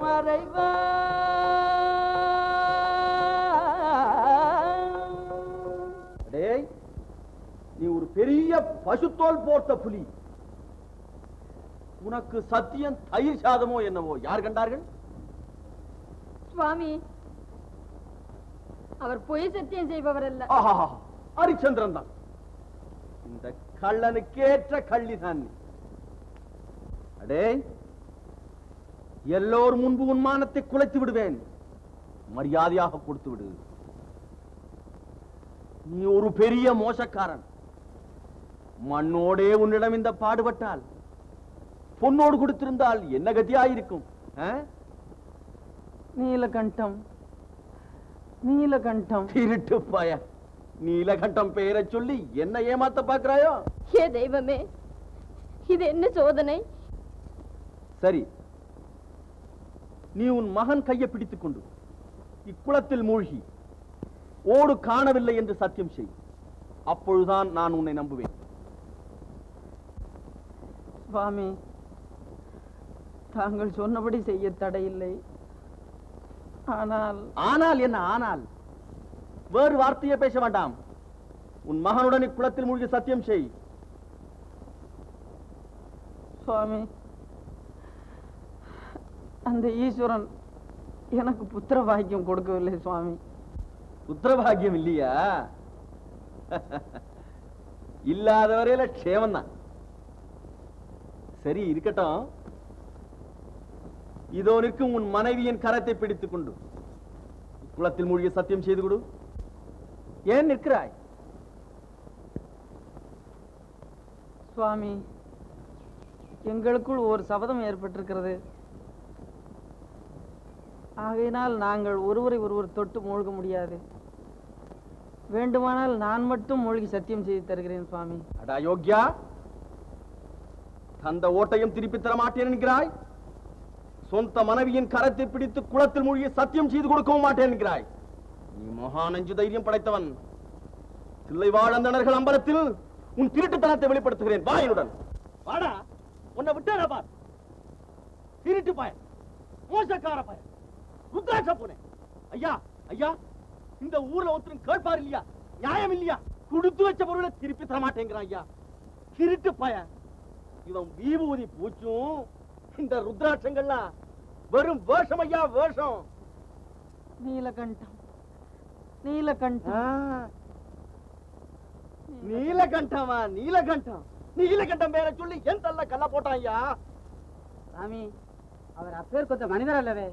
மறைவார் டேய் நீ ஒரு பெரிய பசுத்தோல் போர்த்த புலி உனக்கு சத்தியம் தயிர் சாதமோ என்னவோ யார் கண்டார்கள் சுவாமி அவர் பொய் சத்தியம் செய்பவர் அல்ல ஆஹா ஹரிச்சந்திரன் தான் இந்த கள்ளனுக்கேற்ற கள்ளிதான் நீ அடே எல்லோர் முன்பு உன் மானத்தை குலைத்து விடுவேன் மரியாதையாக கொடுத்து விடு நீ ஒரு பெரிய மோசக்காரன் மண்ணோடே உன்னிடம் இந்த பாடுபட்டால் பொன்னோடு கொடுத்திருந்தால் என்ன கதியாயிருக்கும் ஆ? நீலகண்டம் நீலகண்டம் திருட்டு பய நீலகண்டம் பெயரை சொல்லி என்ன ஏமாத்த பாக்குறாயோ ஏ தெய்வமே இது என்ன சோதனை சரி நீ உன் மகன் கையை பிடித்துக் கொண்டு இக்குளத்தில் மூழ்கி ஓடு காணவில்லை என்று சத்தியம் செய் அப்பொழுதுதான் நான் உன்னை நம்புவேன் சுவாமி தாங்கள் சொன்னபடி செய்ய தடையில்லை ஆனால் ஆனால் என்ன ஆனால் வேறு வார்த்தையே பேச வேண்டாம் உன் மகனுடன் இக்குளத்தில் மூழ்கி சத்தியம் செய் சுவாமி அந்த ஈஸ்வரன் எனக்கு புத்திர பாக்கியம் கொடுக்கவில்லை சுவாமி உத்தரவாகியம் இல்லையா இல்லாத வரையில க்ஷேமம் தான் சரி இருக்கட்டும் இதோ நிற்கும் உன் மனைவியின் கரத்தை பிடித்துக் கொண்டு குளத்தில் மூழ்கி சத்தியம் செய்து கொடு ஏன் நிற்கிறாய் சுவாமி எங்களுக்குள் ஒரு சபதம் ஏற்பட்டிருக்கிறது ஆகையினால் நாங்கள் ஒருவரை ஒருவர் தொட்டு மூழ்க முடியாது வேண்டுமானால் நான் மட்டும் மூழ்கி சத்தியம் செய்து தருகிறேன் சுவாமி அடா யோக்யா தந்த ஓட்டையும் திருப்பி தர மாட்டேன் என்கிறாய் சொந்த மனைவியின் கரத்தை பிடித்து குளத்தில் மூழ்கி சத்தியம் செய்து கொடுக்கவும் மாட்டேன் என்கிறாய் நீ மகா நெஞ்சு தைரியம் படைத்தவன் தில்லை வாழந்தனர்கள் அம்பலத்தில் உன் திருட்டுத்தனத்தை வெளிப்படுத்துகிறேன் வா என்னுடன் வாடா உன்னை விட்டேன பார் திருட்டு பயன் மோசக்கார பயன் ருத்ராட்ச பூனை ஐயா ஐயா இந்த ஊர்ல ஒருத்தரும் கேட்பார் இல்லையா நியாயம் இல்லையா கொடுத்து வச்ச பொருளை திருப்பி தர மாட்டேங்கிறான் ஐயா திருட்டு பயன் இவன் விபூதி பூச்சும் இந்த ருத்ராட்சங்கள்லாம் வெறும் வேஷம் ஐயா வேஷம் நீலகண்டம் நீலகண்டம் நீலகண்டமா நீலகண்டம் நீலகண்டம் பேரை சொல்லி என் தள்ள கல்ல போட்டான் ஐயா சாமி அவர் அப்பேர் கொத்த மனிதர் அல்லவே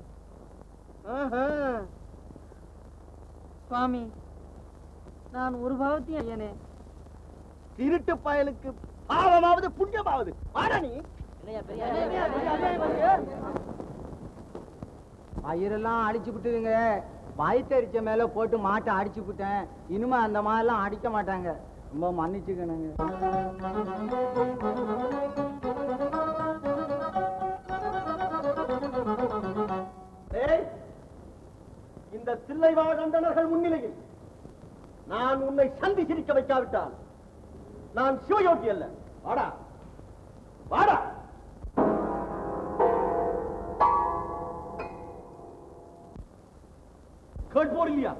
சுவாமி நான் ஒரு பாவத்தையும் ஐயனே திருட்டு பயலுக்கு பாவமாவது புண்ணியமாவது வாடா நீ பயிரெல்லாம் அடிச்சு விட்டுதுங்க வயிற்றரிச்ச மேல போட்டு மாட்டை அடிச்சு விட்டேன் இனிமே அந்த மாதிரிலாம் அடிக்க மாட்டாங்க ரொம்ப மன்னிச்சுக்கணுங்க ஏய், இந்த தில்லைவாழந்தனர்கள் முன்னிலையில் நான் உன்னை சந்தி சிரிக்க வைக்காவிட்டால் நான் சிவயோகி அல்ல வாடா வாடா கேட்போர் இல்லையா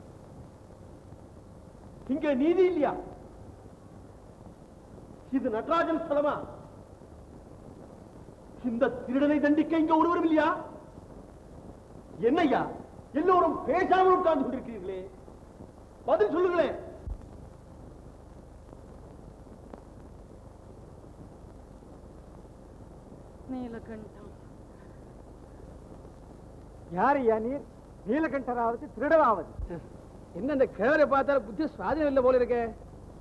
இங்க நீதி இல்லையா இது நடராஜன் ஸ்தலமா இந்த திருடனை தண்டிக்க இங்க ஒருவரும் இல்லையா என்னய்யா எல்லோரும் பேசாமல் உட்கார்ந்து கொண்டிருக்கிறீர்களே பதில் சொல்லுங்களேன் நீலகண்டம் யார் ஐயா நீர் நீலகண்டராவது திருடவாவது என்ன இந்த கிழவரை பார்த்தால் புத்தி சுவாதீனம் இல்லை போல இருக்கே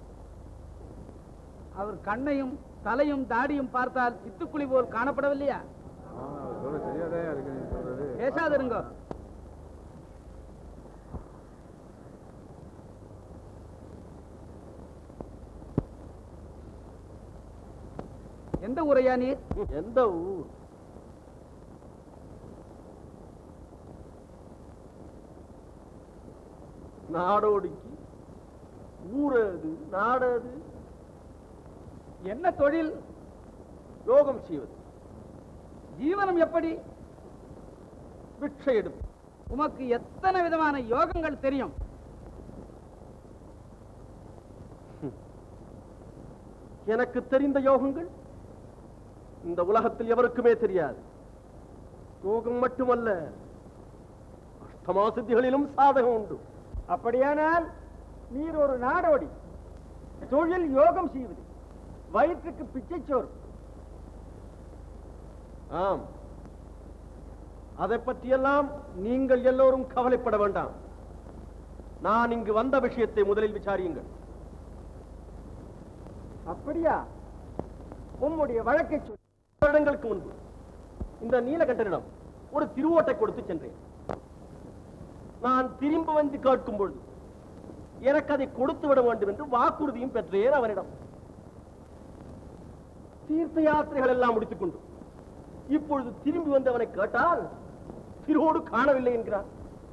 அவர் கண்ணையும் தலையும் தாடியும் பார்த்தால் சித்துக்குழி போல் காணப்படவில்லையா பேசாதிருங்க எந்த ஊரையா நீர் எந்த ஊர் நாடோடிக்கு ஊரது நாடது என்ன தொழில் யோகம் செய்வது ஜீவனம் எப்படி பிக்ஷை எடுப்பு உமக்கு எத்தனை விதமான யோகங்கள் தெரியும் எனக்கு தெரிந்த யோகங்கள் இந்த உலகத்தில் எவருக்குமே தெரியாது யோகம் மட்டுமல்ல அஷ்டமா சித்திகளிலும் சாதகம் உண்டு அப்படியானால் நீர் ஒரு நாடோடி தொழில் யோகம் செய்வது வயிற்றுக்கு பிச்சை சோறு ஆம் அதை பற்றியெல்லாம் நீங்கள் எல்லோரும் கவலைப்பட வேண்டாம் நான் இங்கு வந்த விஷயத்தை முதலில் விசாரியுங்கள் அப்படியா உம்முடைய வழக்கை சொல் வருடங்களுக்கு முன்பு இந்த நீலகண்டனிடம் ஒரு திருவோட்டை கொடுத்து சென்றேன் நான் திரும்ப வந்து கேட்கும் பொழுது எனக்கு அதை கொடுத்து விட வேண்டும் என்று வாக்குறுதியும் பெற்றேன் அவனிடம் தீர்த்த யாத்திரைகள் எல்லாம் முடித்துக் கொண்டு இப்பொழுது திரும்பி வந்து அவனை கேட்டால் திருவோடு காணவில்லை என்கிறான்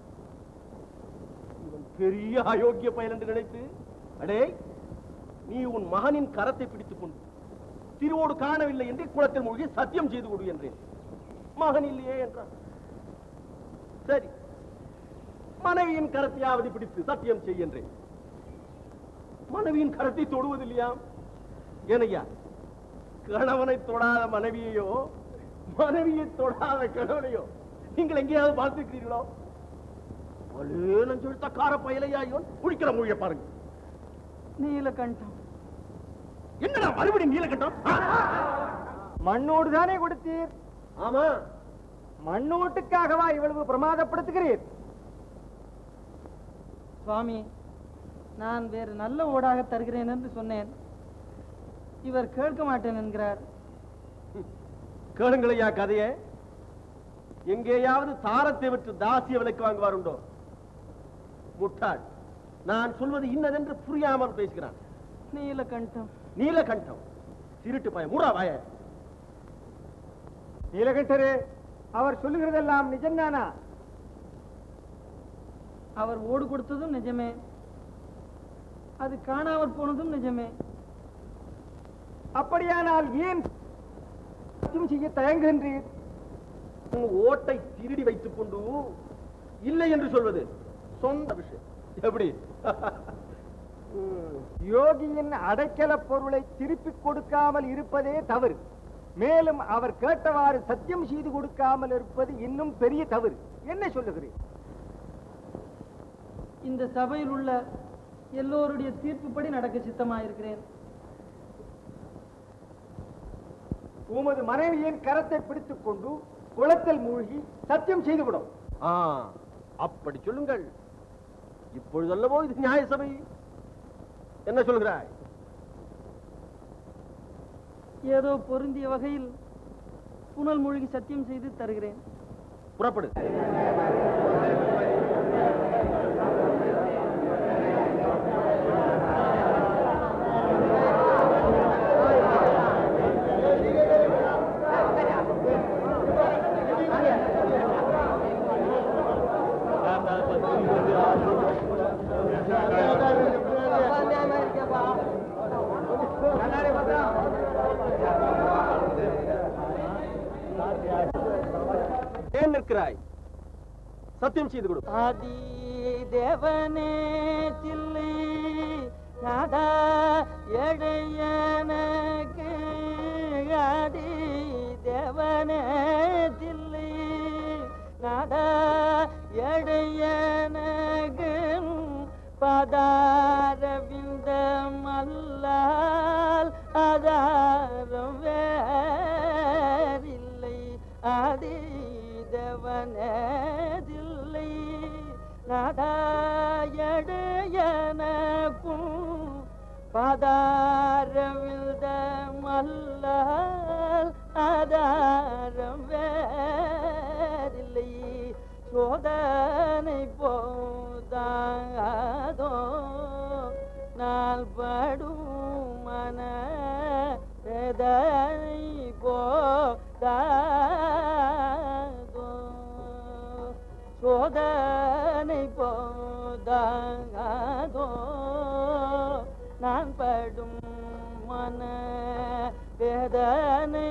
இவன் பெரிய அயோக்கிய பயன் என்று நினைத்து அடே நீ உன் மகனின் கரத்தை பிடித்துக் கொண்டு திருவோடு காணவில்லை என்று குளத்தில் மூழ்கி சத்தியம் செய்து கொடு என்றேன் மகன் இல்லையே என்றான் சரி மனைவியின் கரத்தையாவது பிடித்து சத்தியம் செய் என்றேன் மனைவியின் கரத்தை தொடுவதில்லையா ஏனையா கணவனை தொடாத மனைவியையோ மனைவியை தொடாத கணவனையோ நீங்கள் எங்கேயாவது பார்த்திருக்கிறீர்களோ அழுன்னு சொல்லிட்ட கார பயலையா இவன் குடிக்கிற மொழியை பாருங்க நீலகண்டம் என்னடா மறுபடியும் நீலகண்டம் மண்ணோடு தானே கொடுத்தீர் ஆமா மண்ணோட்டுக்காகவா இவ்வளவு பிரமாதப்படுத்துகிறீர் சுவாமி நான் வேறு நல்ல ஓடாக தருகிறேன் என்று சொன்னேன் இவர் கேட்க மாட்டேன் என்கிறார் கேளுங்களையா கதையே எங்கேயாவது தாரத்தை விட்டு தாசிய விலைக்கு வாங்குவாருண்டோ முட்டாள் நான் சொல்வது இன்னதென்று புரியாமல் பேசுகிறான் நீலகண்டம் நீலகண்டம் திருட்டு பய மூடா வாய நீலகண்டரே அவர் சொல்லுகிறதெல்லாம் நிஜம்தானா அவர் ஓடு கொடுத்ததும் நிஜமே அது காணாமற் போனதும் நிஜமே அப்படியானால் ஏன் சத்தியம் செய்ய தயங்குகின்றீர் உன் ஓட்டை திருடி வைத்துக் கொண்டு இல்லை என்று சொல்வது சொந்த விஷயம் எப்படி ம். யோகியின் அடைக்கல பொருளை திருப்பிக் கொடுக்காமல் இருப்பதே தவறு மேலும் அவர் கேட்டவாறு சத்தியம் செய்து கொடுக்காமல் இருப்பது இன்னும் பெரிய தவறு என்ன சொல்லுகிறீர் இந்த சபையில் உள்ள எல்லோருடைய தீர்ப்புப்படி நடக்க சித்தமாயிருக்கிறேன் உமது மனைவியின் கரத்தை பிடித்துக் கொண்டு குளத்தில் மூழ்கி சத்தியம் செய்துவிடும் ஆ, அப்படி சொல்லுங்கள் இப்பொழுதல்லவோ இது நியாய சபை என்ன சொல்கிறாய் ஏதோ பொருந்திய வகையில் புனல் மூழ்கி சத்தியம் செய்து தருகிறேன் புறப்படு ஏன் நிற்கிறாய் சத்தியம் செய்து கொடு ஆதி தேவனே தில்லை நாதா எடையனக்கு ஆதி தேவனே தில்லை நாதா எடையனக்கு பதாரவிந்தம் அல்லால் ஆதாரம் வேறில்லை ஆதி தேவனதில்லை நாதாயடையனக்கும் பதாரவில்த மல்லால் ஆதாரம் வேறில்லை சோதனை போதாதோ நாள் படும் மன வேதனை போதாதோ சோதனை போதாதோ நான் படும் மன வேதனை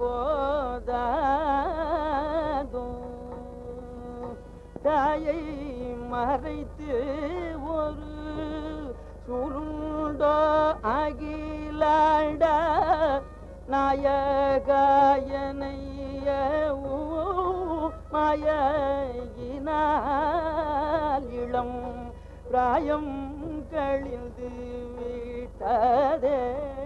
போதாதோ தாயை மறைத்து ஒரு சுருண்டோ அகிலாண்ட நாயகாயனைய மாயினால் இளம் பிராயம் கழிந்து விட்டதே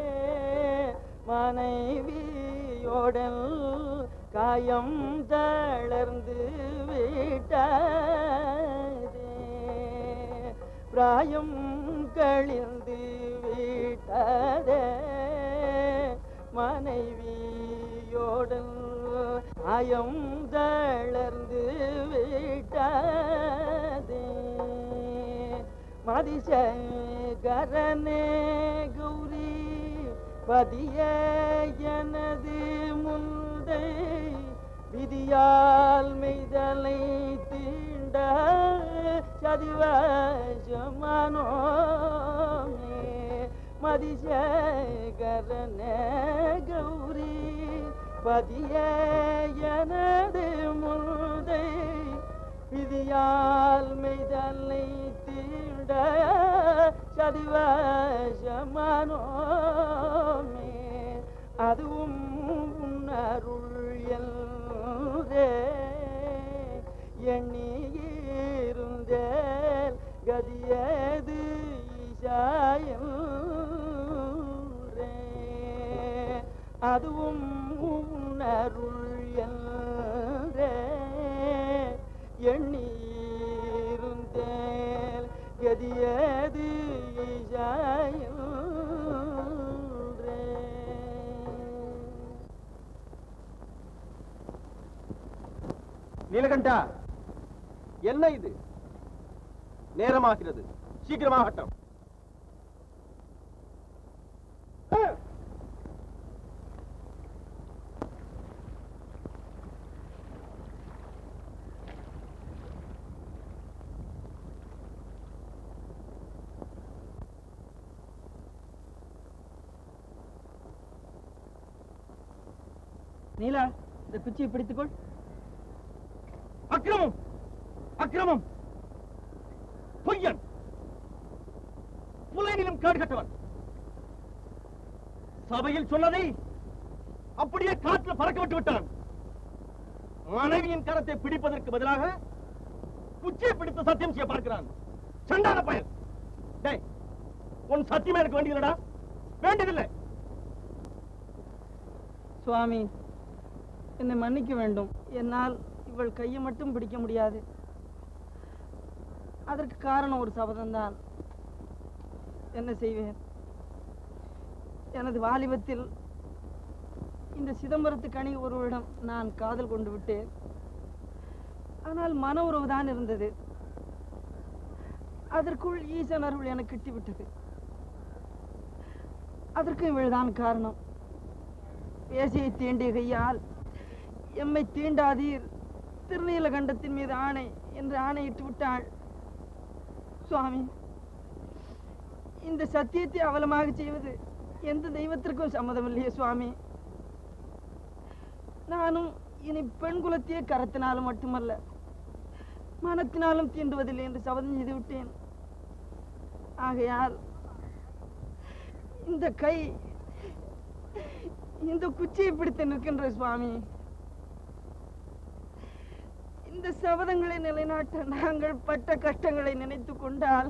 மனைவியோடல் காயம் தளர்ந்து விட்டதே பிராயம் கழிந்து விட்டதே மனைவியோடல் ஆயம் தளர்ந்து விட்டதே மதிசகரனே கௌரி பதிய எனது முந்தை விதியால் மெய்தலை தீண்ட சதிவசமானோமே மதிசகரன கௌரி பதிய எனது முந்தை விதியால் மெய்தலை தீண்ட சதிவசமானோமே அதுவும் உன்னருள் என்றே எண்ணியிருந்தேல் கதியது ஈசாயல் அதுவும் உன்னருள் என்றே எண்ணீருந்தேல் கதியது நீலகண்டா என்ன இது நேரமாகிறது சீக்கிரமாகட்டும் நீலா இந்த குச்சியை பிடித்துக்கொள் அக்கிரமம் அக்கிரமம் பொய்யன் புலையிலும் காடு கட்டவன் சபையில் சொன்னதை அப்படியே காற்றுல பறக்க விட்டு விட்டான் மனைவியின் கரத்தை பிடிப்பதற்கு பதிலாக குச்சியை பிடித்து சத்தியம் செய்ய பார்க்கிறான் சண்டான பயன் டேய் உன் சத்தியமே எனக்கு வேண்டியதுடா வேண்டியதில்லை சுவாமி என்னை மன்னிக்க வேண்டும் என்னால் இவள் கையை மட்டும் பிடிக்க முடியாது அதற்கு காரணம் ஒரு சபதம்தான் என்ன செய்வேன் எனது வாலிபத்தில் இந்த சிதம்பரத்து கனி ஒருவரிடம் நான் காதல் கொண்டு விட்டேன் ஆனால் மன உறவுதான் இருந்தது அதற்குள் ஈசன் அருள் எனக்கு கிட்டிவிட்டது அதற்கும் இவள்தான் காரணம் பேசியை தீண்டிய கையால் எம்மை தீண்டாதீர் திருநீலகண்டத்தின் மீது ஆணை என்று ஆணையிட்டு விட்டாள் சுவாமி இந்த சத்தியத்தை அவலமாக செய்வது எந்த தெய்வத்திற்கும் சம்மதம் இல்லையே சுவாமி நானும் இனி பெண் குலத்தையே கரத்தினாலும் மட்டுமல்ல மனத்தினாலும் தீண்டுவதில்லை என்று சபதம் செய்து விட்டேன் ஆகையால் இந்த கை இந்த குச்சியை பிடித்து நிற்கின்ற சுவாமி இந்த சபதங்களை நிலைநாட்ட நாங்கள் பட்ட கஷ்டங்களை நினைத்து கொண்டால்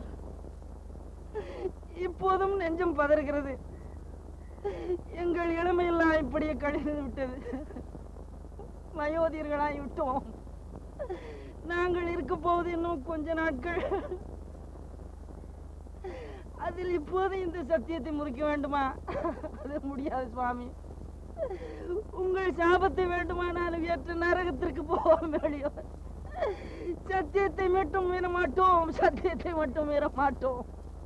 இப்போதும் நெஞ்சம் பதறுகிறது எங்கள் இளமையெல்லாம் இப்படியே கழிந்து விட்டது வயோதியர்களாய் விட்டோம் நாங்கள் இருக்க போவது இன்னும் கொஞ்ச நாட்கள் அதில் இப்போது இந்த சத்தியத்தை முறிக்க வேண்டுமா அது முடியாது சுவாமி உங்கள் சாபத்தை வேண்டுமானாலும் ஏற்ற நரகத்திற்கு போவோம் வெளியே சத்தியத்தை மட்டும் மீற மாட்டோம் சத்தியத்தை மட்டும் மீற மாட்டோம்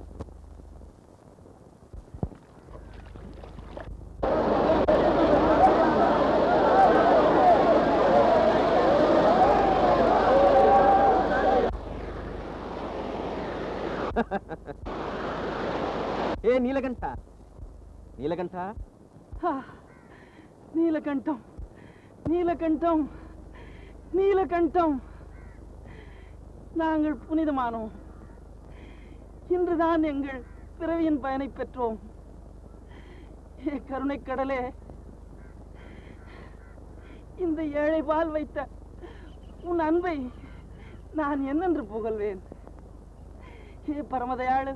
ஏ நீலகண்டா நீலகண்டா ஆ, நீலகண்டம் நீலகண்டம் நீலகண்டம் நாங்கள் புனிதமானோம் இன்றுதான் எங்கள் பிறவியின் பயனை பெற்றோம் ஏ கருணை கடலே இந்த ஏழை பால் வைத்த உன் அன்பை நான் என்னென்று புகழ்வேன் ஏ பரமதயாளு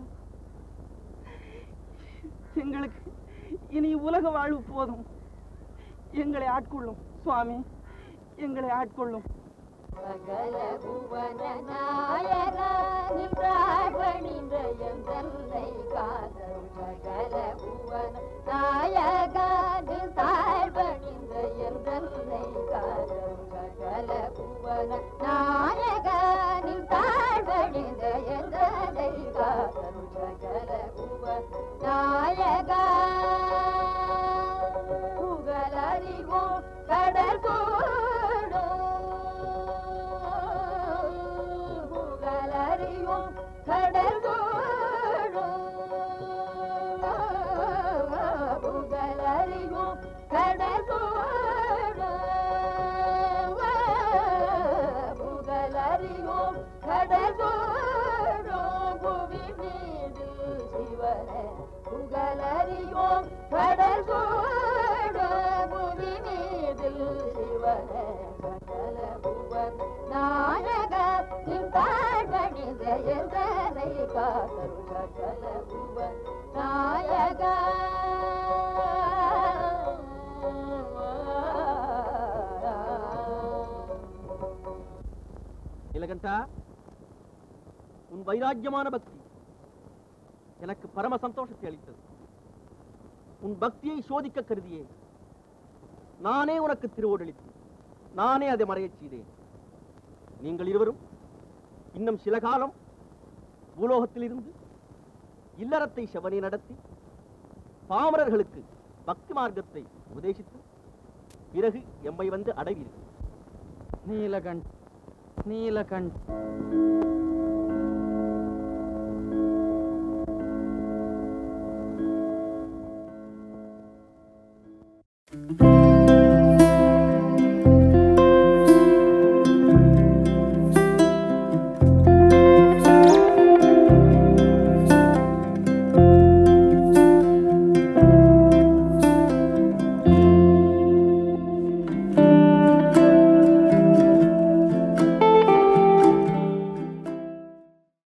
எங்களுக்கு இனி உலக வாழ்வு போதும் எங்களை ஆட்கொள்ளும் சுவாமி எங்களை ஆட்கொள்ளும் சகல புவன நாயகா நின்றார் பணிந்த என் தன்னை காதல் சகல புவன நாயகா நின்றார் பணிந்த என் தன்னை காதல் சகல புவன நாயகா நின்றார் பணிந்த என் தன்னை காதல் சகல புவன நாயகா புகழறிவோம் கடல் புகழறிவோம் கடல் புகழறிவோம் கடல் புகழறிவோம் கடல் புவி மீது சிவனே புகழறிவோம் கடல் புவி மீது சிவனே சகல புவன் நாயக நின்றாழ்வணிந்த எந்தனை காதல் சகல புவன் நாயக நீலகண்டா உன் வைராக்கியமான பக்தி எனக்கு பரம சந்தோஷத்தை அளித்தது உன் பக்தியை சோதிக்க கருதியே நானே உனக்கு திருவோடளித்து நானே அதை மறையச் செய்தேன் நீங்கள் இருவரும் இன்னும் சில காலம் பூலோகத்தில் இருந்து இல்லறத்தை செவனே நடத்தி பாமரர்களுக்கு பக்தி மார்க்கத்தை உபதேசித்து பிறகு எம்மை வந்து அடைவீர்கள் நீலகண்ட் நீலகண்ட்